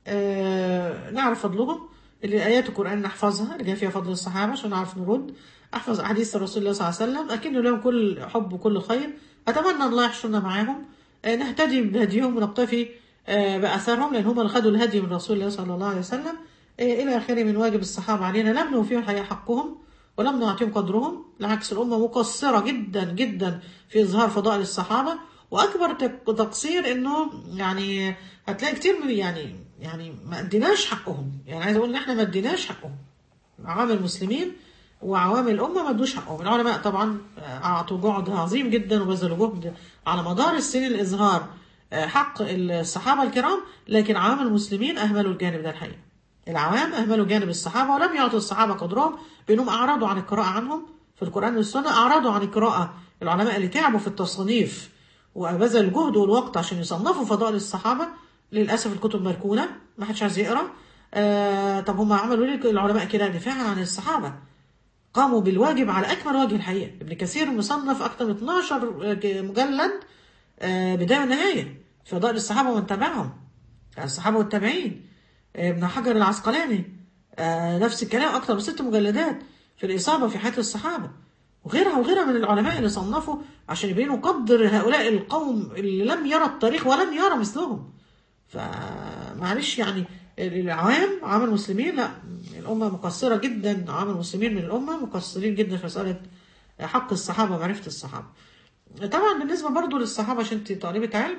آه نعرف فضلهم اللي آيات القرآن نحفظها اللي جاي فيها فضل الصحابة عشان نعرف نرد أحفظ أحاديث رسول الله صلى الله عليه وسلم أكن لهم كل حب وكل خير أتمنى الله يحشرنا معاهم آه، نهتدي بهديهم ونقتفي آه، بأثرهم لأن هم اللي خدوا الهدي من رسول الله صلى الله عليه وسلم آه، إلى آخره من واجب الصحابة علينا لم نوفيهم الحقيقة حقهم ولم نعطيهم قدرهم بالعكس الأمة مقصرة جدا جدا في إظهار فضائل الصحابة وأكبر تق- تقصير إنه يعني هتلاقي كتير من يعني يعني ما اديناش حقهم يعني عايز أقول إن إحنا ما اديناش حقهم عوام المسلمين وعوام الأمة ما ادوش حقهم العلماء طبعا أعطوا جهد عظيم جدا وبذلوا جهد على مدار السنين الإظهار آه، حق الصحابة الكرام لكن عوام المسلمين أهملوا الجانب ده الحقيقة العوام أهملوا جانب الصحابة ولم يعطوا الصحابة قدرهم بأنهم أعرضوا عن القراءة عنهم في القرآن والسنة أعرضوا عن القراءة العلماء اللي تعبوا في التصنيف وبذل الجهد والوقت عشان يصنفوا فضائل الصحابة للأسف الكتب مركونة ما حدش عايز يقرأ آه طب هم عملوا ليه العلماء كده دفاعا عن الصحابة قاموا بالواجب على أكمل وجه الحقيقة ابن كثير مصنف أكثر من 12 مجلد آه، بداية ونهاية في فضائل الصحابة ومن تبعهم الصحابة والتابعين آه، ابن حجر العسقلاني آه، نفس الكلام أكثر من ست مجلدات في الإصابة في حياة الصحابة وغيرها وغيرها من العلماء اللي صنفوا عشان يبينوا قدر هؤلاء القوم اللي لم يرى التاريخ ولن يرى مثلهم فمعلش يعني العوام عوام المسلمين لا الأمة مقصرة جدا عوام المسلمين من الأمة مقصرين جدا في مسألة حق الصحابة ومعرفة الصحابة طبعا بالنسبة برضو للصحابة عشان انت طالبة علم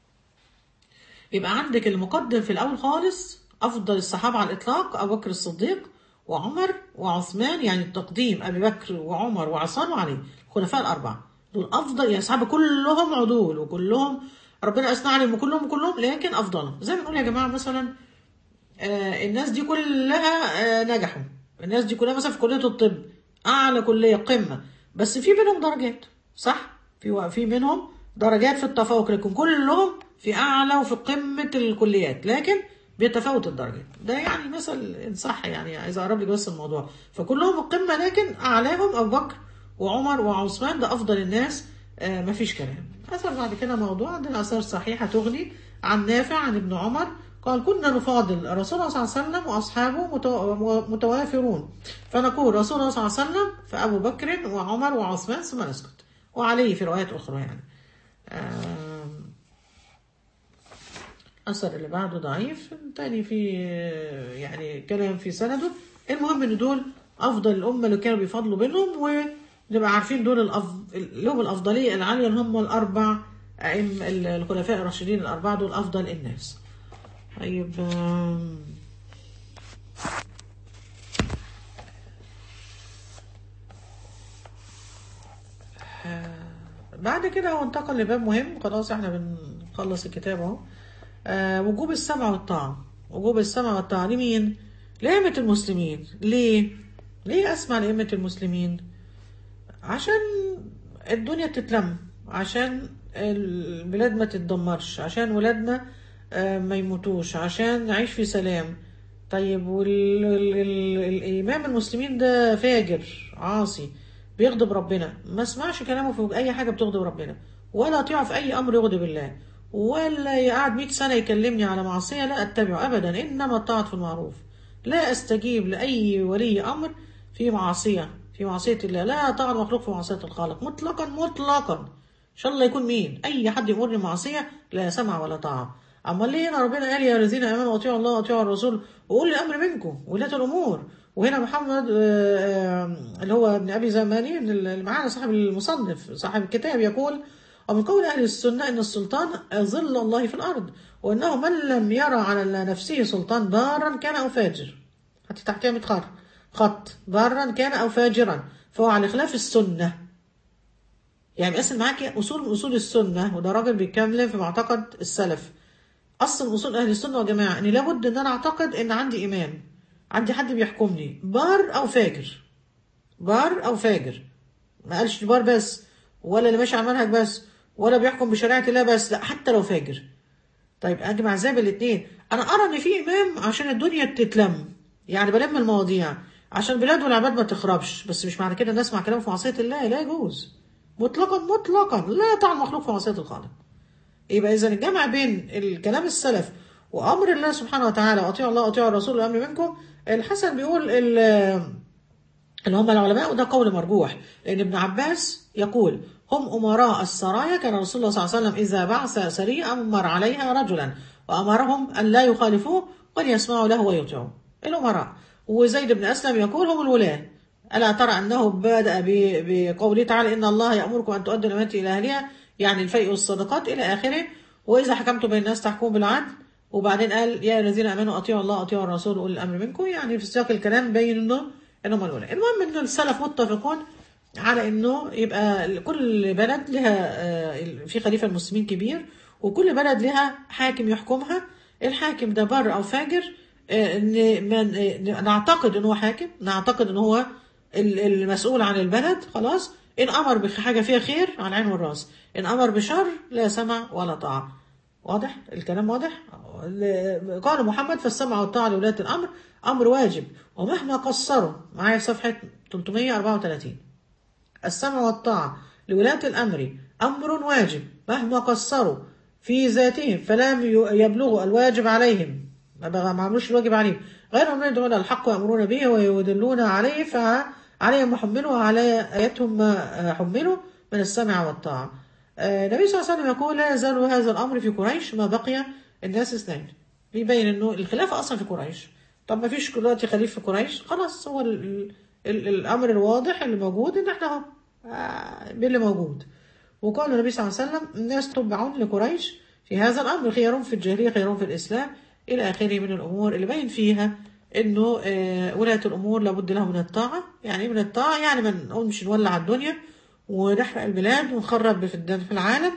يبقى عندك المقدم في الأول خالص أفضل الصحابة على الإطلاق أبو بكر الصديق وعمر وعثمان يعني التقديم أبي بكر وعمر وعثمان وعلي الخلفاء الأربعة دول أفضل يعني الصحابة كلهم عدول وكلهم ربنا أثنى عليهم وكلهم كلهم لكن أفضلهم زي ما نقول يا جماعة مثلا آه الناس دي كلها آه نجحوا الناس دي كلها مثلا في كلية الطب أعلى كلية قمة بس في بينهم درجات صح؟ في في منهم درجات في التفوق لكن كلهم في أعلى وفي قمة الكليات لكن بيتفاوت الدرجات ده يعني مثل إن صح يعني عايز أقرب لك بس الموضوع فكلهم القمة لكن أعلاهم أبو بكر وعمر وعثمان ده أفضل الناس آه مفيش كلام أثر بعد كده موضوع عندنا آثار صحيحة تغني عن نافع عن ابن عمر قال كنا نفاضل رسول الله صلى الله عليه وسلم وأصحابه متو- متوافرون فنقول رسول الله صلى الله عليه وسلم فأبو بكر وعمر وعثمان ثم نسكت وعليه في روايات أخرى يعني آم، أثر اللي بعده ضعيف تاني في يعني كلام في سنده المهم ان دول افضل الامه اللي كانوا بيفضلوا بينهم ونبقى عارفين دول الأف... لهم الافضليه العاليه اللي هم الاربع أئم الخلفاء الراشدين الاربعه دول افضل الناس طيب آم، بعد كده هو انتقل لباب مهم خلاص احنا بنخلص الكتاب اهو آه، وجوب السمع والطاعة وجوب السمع والطاعة لمين؟ لأئمة المسلمين ليه؟ ليه أسمع لأئمة المسلمين؟ عشان الدنيا تتلم عشان البلاد ما تتدمرش عشان ولادنا آه، ما يموتوش عشان نعيش في سلام طيب والإمام المسلمين ده فاجر عاصي بيغضب ربنا ما اسمعش كلامه في أي حاجة بتغضب ربنا ولا أطيعه في أي أمر يغضب الله ولا يقعد 100 سنة يكلمني على معصية لا أتبعه أبدا إنما الطاعة في المعروف لا أستجيب لأي ولي أمر في معصية في معصية الله لا طاعة المخلوق في معصية الخالق مطلقا مطلقا إن شاء الله يكون مين أي حد يمر معصية لا سمع ولا طاعة أما ليه هنا ربنا قال يا الذين آمنوا أطيعوا الله وأطيعوا الرسول وأولي الأمر منكم ولاة الأمور وهنا محمد آه، آه، اللي هو ابن أبي زماني اللي معانا صاحب المصنف صاحب الكتاب يقول ومن قول أهل السنة أن السلطان ظل الله في الأرض وأنه من لم يرى على نفسه سلطان بارا كان أو فاجر حتى تحتها متخر خط بارا كان أو فاجرا فهو على خلاف السنة يعني بيقسم معاك أصول من أصول السنة وده راجل بيتكلم في معتقد السلف أصل أصول أهل السنة والجماعة أن لابد أن أنا أعتقد أن عندي إمام عندي حد بيحكمني بار أو فاجر بار أو فاجر ما قالش بار بس ولا اللي ماشي على المنهج بس ولا بيحكم بشريعة الله بس لا حتى لو فاجر طيب اجمع ازاي بالاثنين انا ارى ان في امام عشان الدنيا تتلم يعني بلم المواضيع عشان البلاد والعباد ما تخربش بس مش معنى كده نسمع كلام في معصيه الله لا يجوز مطلقا مطلقا لا طعن مخلوق في معصيه الخالق يبقى اذا الجمع بين الكلام السلف وامر الله سبحانه وتعالى واطيعوا الله واطيعوا الرسول والامر منكم الحسن بيقول اللي هم العلماء وده قول مرجوح لان ابن عباس يقول هم أمراء السرايا كان رسول الله صلى الله عليه وسلم إذا بعث سرية أمر عليها رجلا وأمرهم أن لا يخالفوه وليسمعوا له ويطيعوا الأمراء وزيد بن أسلم يقول هم الولاة ألا ترى أنه بدأ بقوله تعالى إن الله يأمركم أن تؤدوا الأمانات إلى أهلها يعني الفيء والصدقات إلى آخره وإذا حكمتم بين الناس تحكموا بالعدل وبعدين قال يا الذين آمنوا أطيعوا الله أطيعوا الرسول وأولي الأمر منكم يعني في سياق الكلام بين إنه إنهم الولاة المهم إن السلف متفقون على انه يبقى كل بلد لها في خليفه المسلمين كبير وكل بلد لها حاكم يحكمها الحاكم ده بر او فاجر نعتقد ان هو حاكم نعتقد ان هو المسؤول عن البلد خلاص ان امر بحاجه فيها خير على العين والراس ان امر بشر لا سمع ولا طاعه واضح الكلام واضح قال محمد فالسمع والطاعه لولاة الامر امر واجب ومهما قصروا معايا صفحه 334 السمع والطاعة لولاة الأمر أمر واجب مهما قصروا في ذاتهم فلم يبلغوا الواجب عليهم ما عملوش الواجب عليهم غير أنهم يدعون الحق ويأمرون به ويدلون عليه فعليهم محملوا وعلى آياتهم ما حملوا من السمع والطاعة النبي صلى الله عليه وسلم يقول لا يزال هذا الأمر في قريش ما بقي الناس اثنين بيبين انه الخلافة اصلا في قريش طب ما فيش دلوقتي خليفة في قريش خلاص هو ال ال الامر الواضح اللي موجود ان احنا اهو باللي موجود وقال النبي صلى الله عليه وسلم الناس تبعون لقريش في هذا الامر خيارهم في الجاهليه خيارهم في الاسلام الى اخره من الامور اللي باين فيها انه ولايه الامور لابد له من الطاعه يعني من الطاعه يعني ما نقومش نولع الدنيا ونحرق البلاد ونخرب في العالم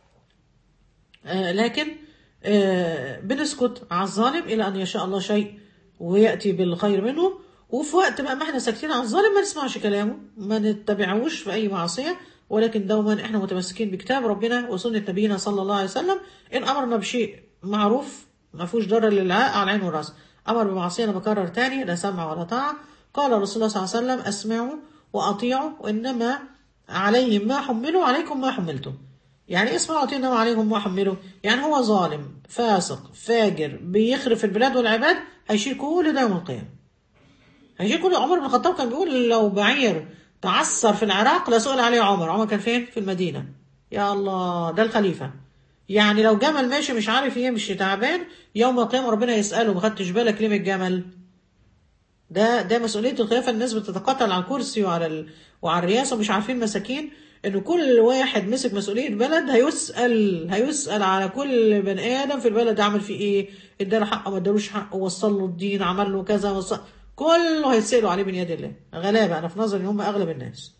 لكن بنسكت على الظالم الى ان يشاء الله شيء وياتي بالخير منه وفي وقت بقى ما احنا ساكتين على الظالم ما نسمعش كلامه ما نتبعوش في اي معصيه ولكن دوما احنا متمسكين بكتاب ربنا وسنه نبينا صلى الله عليه وسلم ان امرنا بشيء معروف ما فيهوش ضرر للعاء على العين والراس امر بمعصيه انا بكرر تاني لا سمع ولا طاعه قال رسول الله صلى الله عليه وسلم اسمعوا واطيعوا وانما عليهم ما حملوا عليكم ما حملتم يعني اسمعوا واطيعوا انما عليهم ما حملوا يعني هو ظالم فاسق فاجر بيخرب في البلاد والعباد هيشيل كل ده يوم القيامه هيجي كل عمر بن الخطاب كان بيقول لو بعير تعثر في العراق لسئل عليه عمر عمر كان فين في المدينة يا الله ده الخليفة يعني لو جمل ماشي مش عارف يمشي تعبان يوم القيامة ربنا يسأله ما خدتش بالك ليه من الجمل ده ده مسؤولية الخلافة الناس بتتقاتل على الكرسي وعلى ال... وعلى الرئاسة ومش عارفين مساكين ان كل واحد مسك مسؤولية بلد هيسأل هيسأل على كل بني آدم في البلد عمل فيه ايه اداله حقه ما ادالوش حقه وصل له الدين عمل له كذا وصل كله هيتسألوا عليه من يد الله غلابة أنا في نظري هم أغلب الناس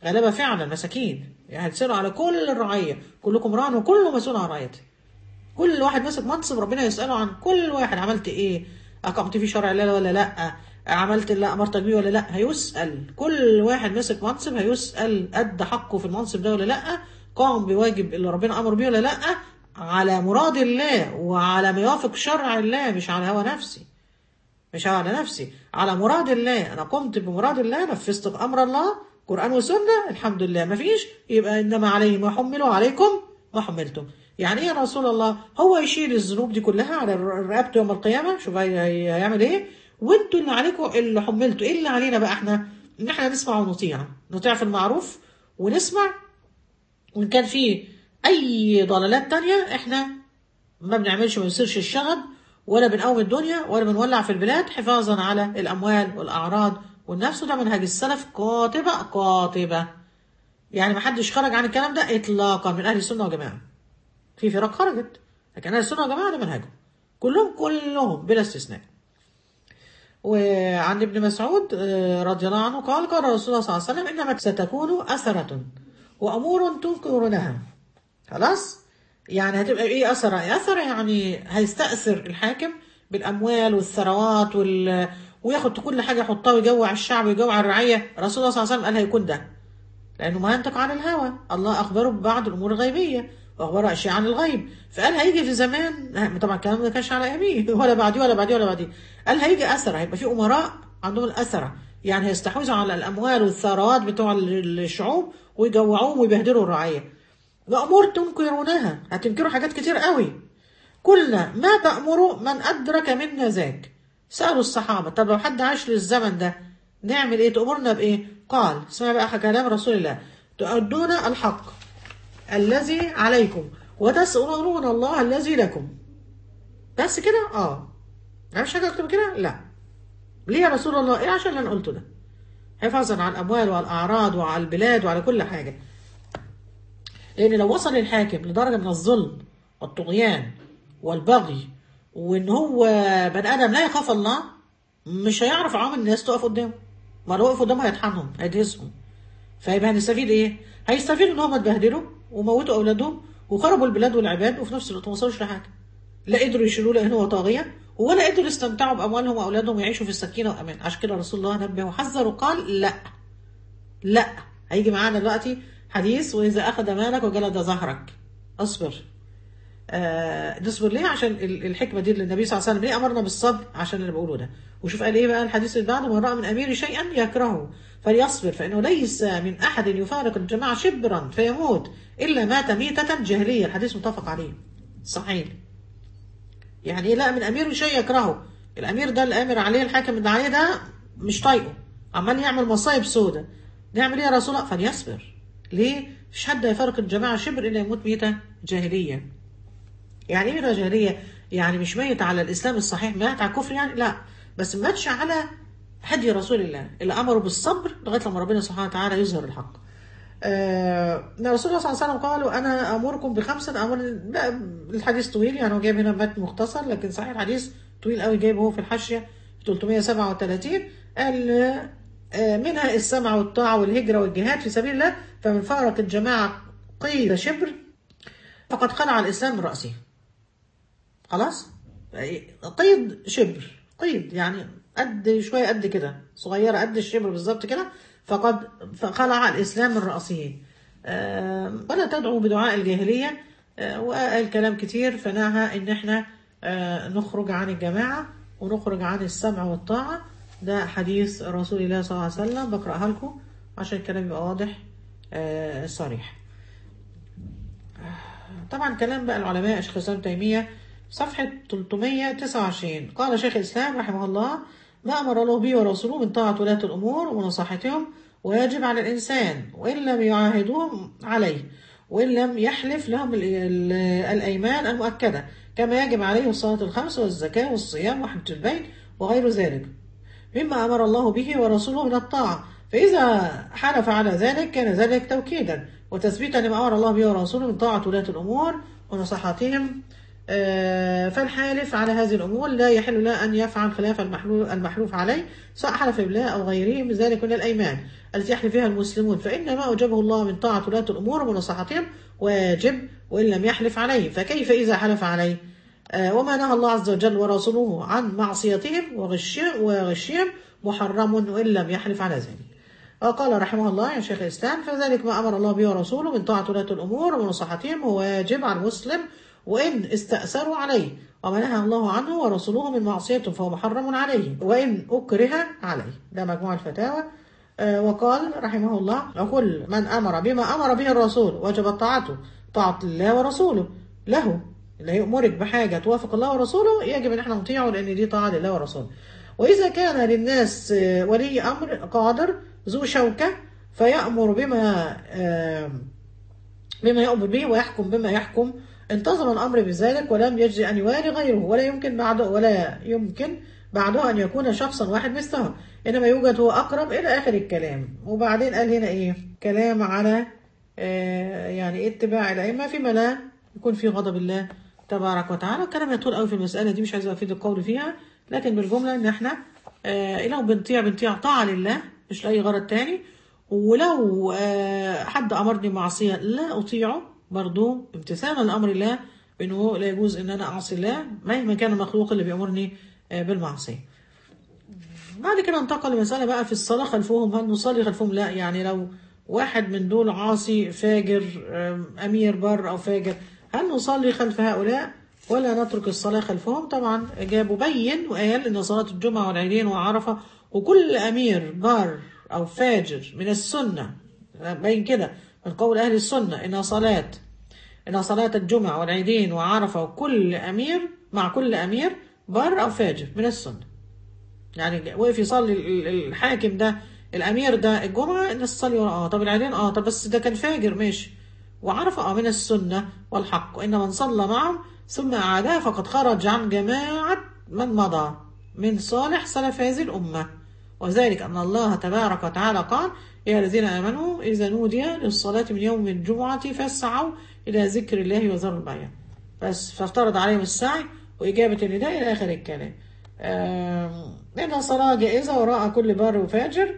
غلبة فعلا مساكين يعني هتسألوا على كل الرعية كلكم راع وكل مسؤول عن رعيته كل واحد ماسك منصب ربنا يسأله عن كل واحد عملت ايه أقمت في شرع الله ولا لا عملت اللي أمرتك بيه ولا لا هيسأل كل واحد ماسك منصب هيسأل أدى حقه في المنصب ده ولا لا قام بواجب اللي ربنا أمر بيه ولا لا على مراد الله وعلى ما يوافق شرع الله مش على هوى نفسي مش على نفسي على مراد الله انا قمت بمراد الله نفذت امر الله قران وسنه الحمد لله ما فيش يبقى انما عليه ما حملوا عليكم ما حملتم يعني ايه يا رسول الله هو يشيل الذنوب دي كلها على رقبته يوم القيامه شوف هي- هي- هيعمل ايه وانتوا اللي عليكم اللي حملتوا ايه اللي علينا بقى احنا ان احنا نسمع ونطيع نطيع في المعروف ونسمع وان كان في اي ضلالات تانية احنا ما بنعملش ما بنصيرش الشغب ولا بنقوم الدنيا ولا بنولع في البلاد حفاظا على الاموال والاعراض والنفس وده منهج السلف قاطبه قاطبه يعني ما حدش خرج عن الكلام ده اطلاقا من اهل السنه والجماعه في فرق خرجت لكن اهل السنه والجماعه ده منهجهم كلهم كلهم بلا استثناء وعن ابن مسعود آه، رضي الله عنه قال قال رسول الله صلى الله عليه وسلم انما ستكون اثره وامور تنكرونها خلاص يعني هتبقى ايه اثر اثر يعني هيستأثر الحاكم بالاموال والثروات وال وياخد كل حاجه يحطها ويجوع الشعب ويجوع الرعيه رسول الله صلى الله عليه وسلم قال هيكون ده لانه ما ينطق عن الهوى الله اخبره ببعض الامور الغيبيه واخبره اشياء عن الغيب فقال هيجي في زمان طبعا الكلام ده ما كانش على اياميه ولا بعديه ولا بعديه ولا بعديه قال هيجي اثر هيبقى في امراء عندهم الاثره يعني هيستحوذوا على الاموال والثروات بتوع الشعوب ويجوعوهم ويبهدلوا الرعيه وامور تنكرونها هتنكروا حاجات كتير قوي قلنا ما تأمر من أدرك منا ذاك سألوا الصحابة طب لو حد عاش للزمن ده نعمل ايه تأمرنا بإيه قال اسمع بقى كلام رسول الله تؤدون الحق الذي عليكم وتسألون الله الذي لكم بس كده اه مفيش حاجة أكتر من كده لا ليه يا رسول الله ايه عشان اللي انا قلته ده حفاظا على الأموال وعلى الأعراض وعلى البلاد وعلى كل حاجة لأن لو وصل الحاكم لدرجة من الظلم والطغيان والبغي وإن هو بني آدم لا يخاف الله مش هيعرف عوام الناس تقف قدامه ما لو وقف قدامه هيطحنهم هيدهسهم فيبقى هنستفيد إيه؟ هيستفيد إن هم اتبهدلوا وموتوا أولادهم وخربوا البلاد والعباد وفي نفس الوقت ما وصلوش لحاجة لا قدروا يشيلوا لأنه هو طاغية ولا قدروا يستمتعوا بأموالهم وأولادهم ويعيشوا في السكينة والأمان عشان كده رسول الله نبه وحذر وقال لا لا هيجي معانا دلوقتي حديث وإذا أخذ مالك وجلد ظهرك اصبر آه نصبر ليه عشان ال- الحكمة دي اللي النبي صلى الله عليه وسلم ليه أمرنا بالصبر عشان اللي بقوله ده وشوف قال إيه بقى الحديث اللي بعده من رأى من أمير شيئا يكرهه فليصبر فإنه ليس من أحد يفارق الجماعة شبرا فيموت إلا مات ميتة جاهلية الحديث متفق عليه صحيح يعني إيه لا من أمير شيء يكرهه الأمير ده الأمر عليه الحاكم اللي عليه ده مش طايقه عمال يعمل مصايب سودة نعمل إيه يا رسول الله فليصبر ليه مش حد يفارق الجماعة شبر إلا يموت ميتة جاهلية يعني ايه ميتة جاهلية يعني مش ميت على الإسلام الصحيح مات على الكفر يعني لا بس ماتش على هدي رسول الله اللي أمره بالصبر لغاية لما ربنا سبحانه وتعالى يظهر الحق آه رسول الله صلى الله عليه وسلم قالوا أنا أمركم بخمسة أمر لا، الحديث طويل يعني هو جايب هنا مات مختصر لكن صحيح الحديث طويل قوي جايبه هو في الحاشية 337 قال آه، منها السمع والطاعة والهجرة والجهاد في سبيل الله فمن فارق الجماعة قيد شبر فقد خلع الإسلام من رأسه خلاص قيد شبر قيد يعني قد شوية قد كده صغيرة قد الشبر بالظبط كده فقد فخلع الإسلام من رأسه آه، ولا تدعو بدعاء الجاهلية آه، وقال كلام كتير فنهى إن إحنا آه، نخرج عن الجماعة ونخرج عن السمع والطاعة ده حديث رسول الله صلى الله عليه وسلم بقرأها لكم عشان الكلام يبقى واضح آه، صريح طبعا كلام بقى العلماء شيخ الإسلام تيمية صفحة 329 قال شيخ الإسلام رحمه الله ما أمر الله به ورسوله من طاعة ولاة الأمور ونصحتهم ويجب على الإنسان وإن لم يعاهدوهم عليه وإن لم يحلف لهم ال- ال- الأيمان المؤكدة كما يجب عليه الصلاة الخمس والزكاة والصيام وحج البيت وغير ذلك مما أمر الله به ورسوله من الطاعة فإذا حلف على ذلك كان ذلك توكيدا وتثبيتا لما أمر الله به ورسوله من طاعة ولاة الأمور ونصحتهم آه، فالحالف على هذه الأمور لا يحل له أن يفعل خلاف المحلو- المحلوف عليه سواء حلف بالله أو غيره من ذلك من الأيمان التي يحلف فيها المسلمون فإن ما أوجبه الله من طاعة ولاة الأمور ومناصحتهم واجب وإن لم يحلف عليه فكيف إذا حلف عليه آه، وما نهى الله عز وجل ورسوله عن معصيتهم وغشهم, وغشهم محرم وإن لم يحلف على ذلك وقال رحمه الله يا شيخ الإسلام فذلك ما أمر الله به ورسوله من طاعة ولاة الأمور ومناصحتهم هو واجب على المسلم وإن استأثروا عليه وما نهى الله عنه ورسوله من معصيته فهو محرم عليه وإن أكره عليه ده مجموع الفتاوى آه، وقال رحمه الله وكل من أمر بما أمر به الرسول وجبت طاعته طاعة الله ورسوله له اللي يأمرك بحاجة توافق الله ورسوله يجب أن احنا نطيعه لأن دي طاعة لله ورسوله وإذا كان للناس آه، ولي أمر قادر ذو شوكة فيأمر بما آه، بما يؤمر به ويحكم بما يحكم انتظم الأمر بذلك ولم يجزي أن يوالي غيره ولا يمكن بعده ولا يمكن بعده أن يكون شخصا واحد مثله إنما يوجد هو أقرب إلى آخر الكلام وبعدين قال هنا إيه كلام على آه، يعني اتباع الأئمة فيما لا يكون في غضب الله تبارك وتعالى الكلام يطول قوي في المسألة دي مش عايز أفيد القول فيها لكن بالجملة إن إحنا آه، لو بنطيع بنطيع طاعة لله مش لأي غرض تاني ولو آه، حد أمرني معصية لا أطيعه برضو امتثالا لأمر الله بأنه لا يجوز أن أنا أعصي الله مهما كان المخلوق اللي بيأمرني آه، بالمعصية بعد كده انتقل لمسألة بقى في الصلاة خلفهم هل نصلي خلفهم لا يعني لو واحد من دول عاصي فاجر آم، أمير بر أو فاجر هل نصلي خلف هؤلاء ولا نترك الصلاة خلفهم طبعا جاب بين وقال إن صلاة الجمعة والعيدين وعرفة وكل أمير بر أو فاجر من السنة بين كده من قول أهل السنة إنها صلاة إنها صلاة الجمعة والعيدين وعرفة وكل أمير مع كل أمير بر أو فاجر من السنة يعني وقف يصلي ال- ال- الحاكم ده الامير ده الجمعه الناس تصلي وراه اه طب العيدين اه طب بس ده كان فاجر ماشي وعرف اه من السنه والحق وان من صلى معهم ثم اعادها فقد خرج عن جماعه من مضى من صالح سلف هذه الامه وذلك ان الله تبارك وتعالى قال يا الذين امنوا اذا نودي للصلاه من يوم الجمعه فاسعوا الى ذكر الله وذروا البيع بس فافترض عليهم السعي واجابه النداء الى اخر الكلام آم، لأنها صلاة جائزة وراء كل بار وفاجر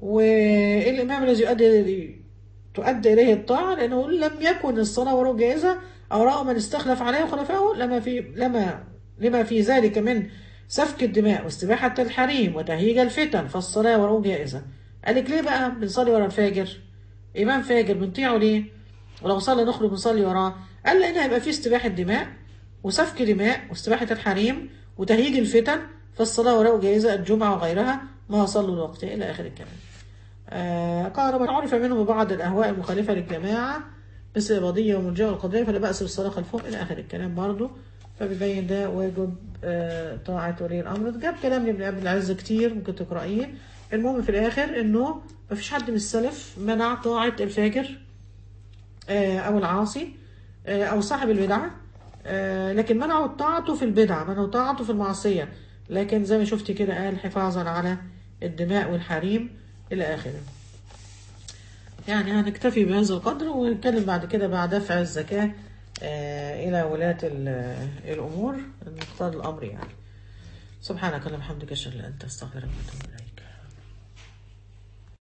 والإمام الذي يؤدي تؤدي إليه الطاعة لأنه لم يكن الصلاة وراء جائزة أو رأى من استخلف عليه وخلفه لما في لما لما في ذلك من سفك الدماء واستباحة الحريم وتهيج الفتن فالصلاة وراء جائزة قالك ليه بقى بنصلي ورا الفاجر إمام فاجر بنطيعه ليه ولو صلى نخرج نصلي وراه قال لأن هيبقى فيه استباحة دماء وسفك دماء واستباحة الحريم وتهيج الفتن فالصلاة وراء جائزة الجمعة وغيرها ما صلوا الوقت إلى آخر الكلام آه قال من عرف منهم بعض الأهواء المخالفة للجماعة مثل الإباضية والمرجئة والقدرية فلا بأس بالصلاة خلفهم إلى آخر الكلام برضه فبيبين ده واجب آه طاعة ولي الأمر جاب كلام لابن أبي العز كتير ممكن تقرأيه المهم في الآخر إنه مفيش حد من السلف منع طاعة الفاجر آه أو العاصي آه أو صاحب البدعة آه، لكن منعوا طاعته في البدعة منعوا طاعته في المعصية لكن زي ما شفتي كده قال حفاظا على الدماء والحريم إلى آخره يعني هنكتفي بهذا القدر ونتكلم بعد كده بعد دفع الزكاة آه، إلى ولاة ال- الأمور مقتضى الأمر يعني سبحانك اللهم وبحمدك أشهد أن لا إله إلا أنت أستغفرك وأتوب إليك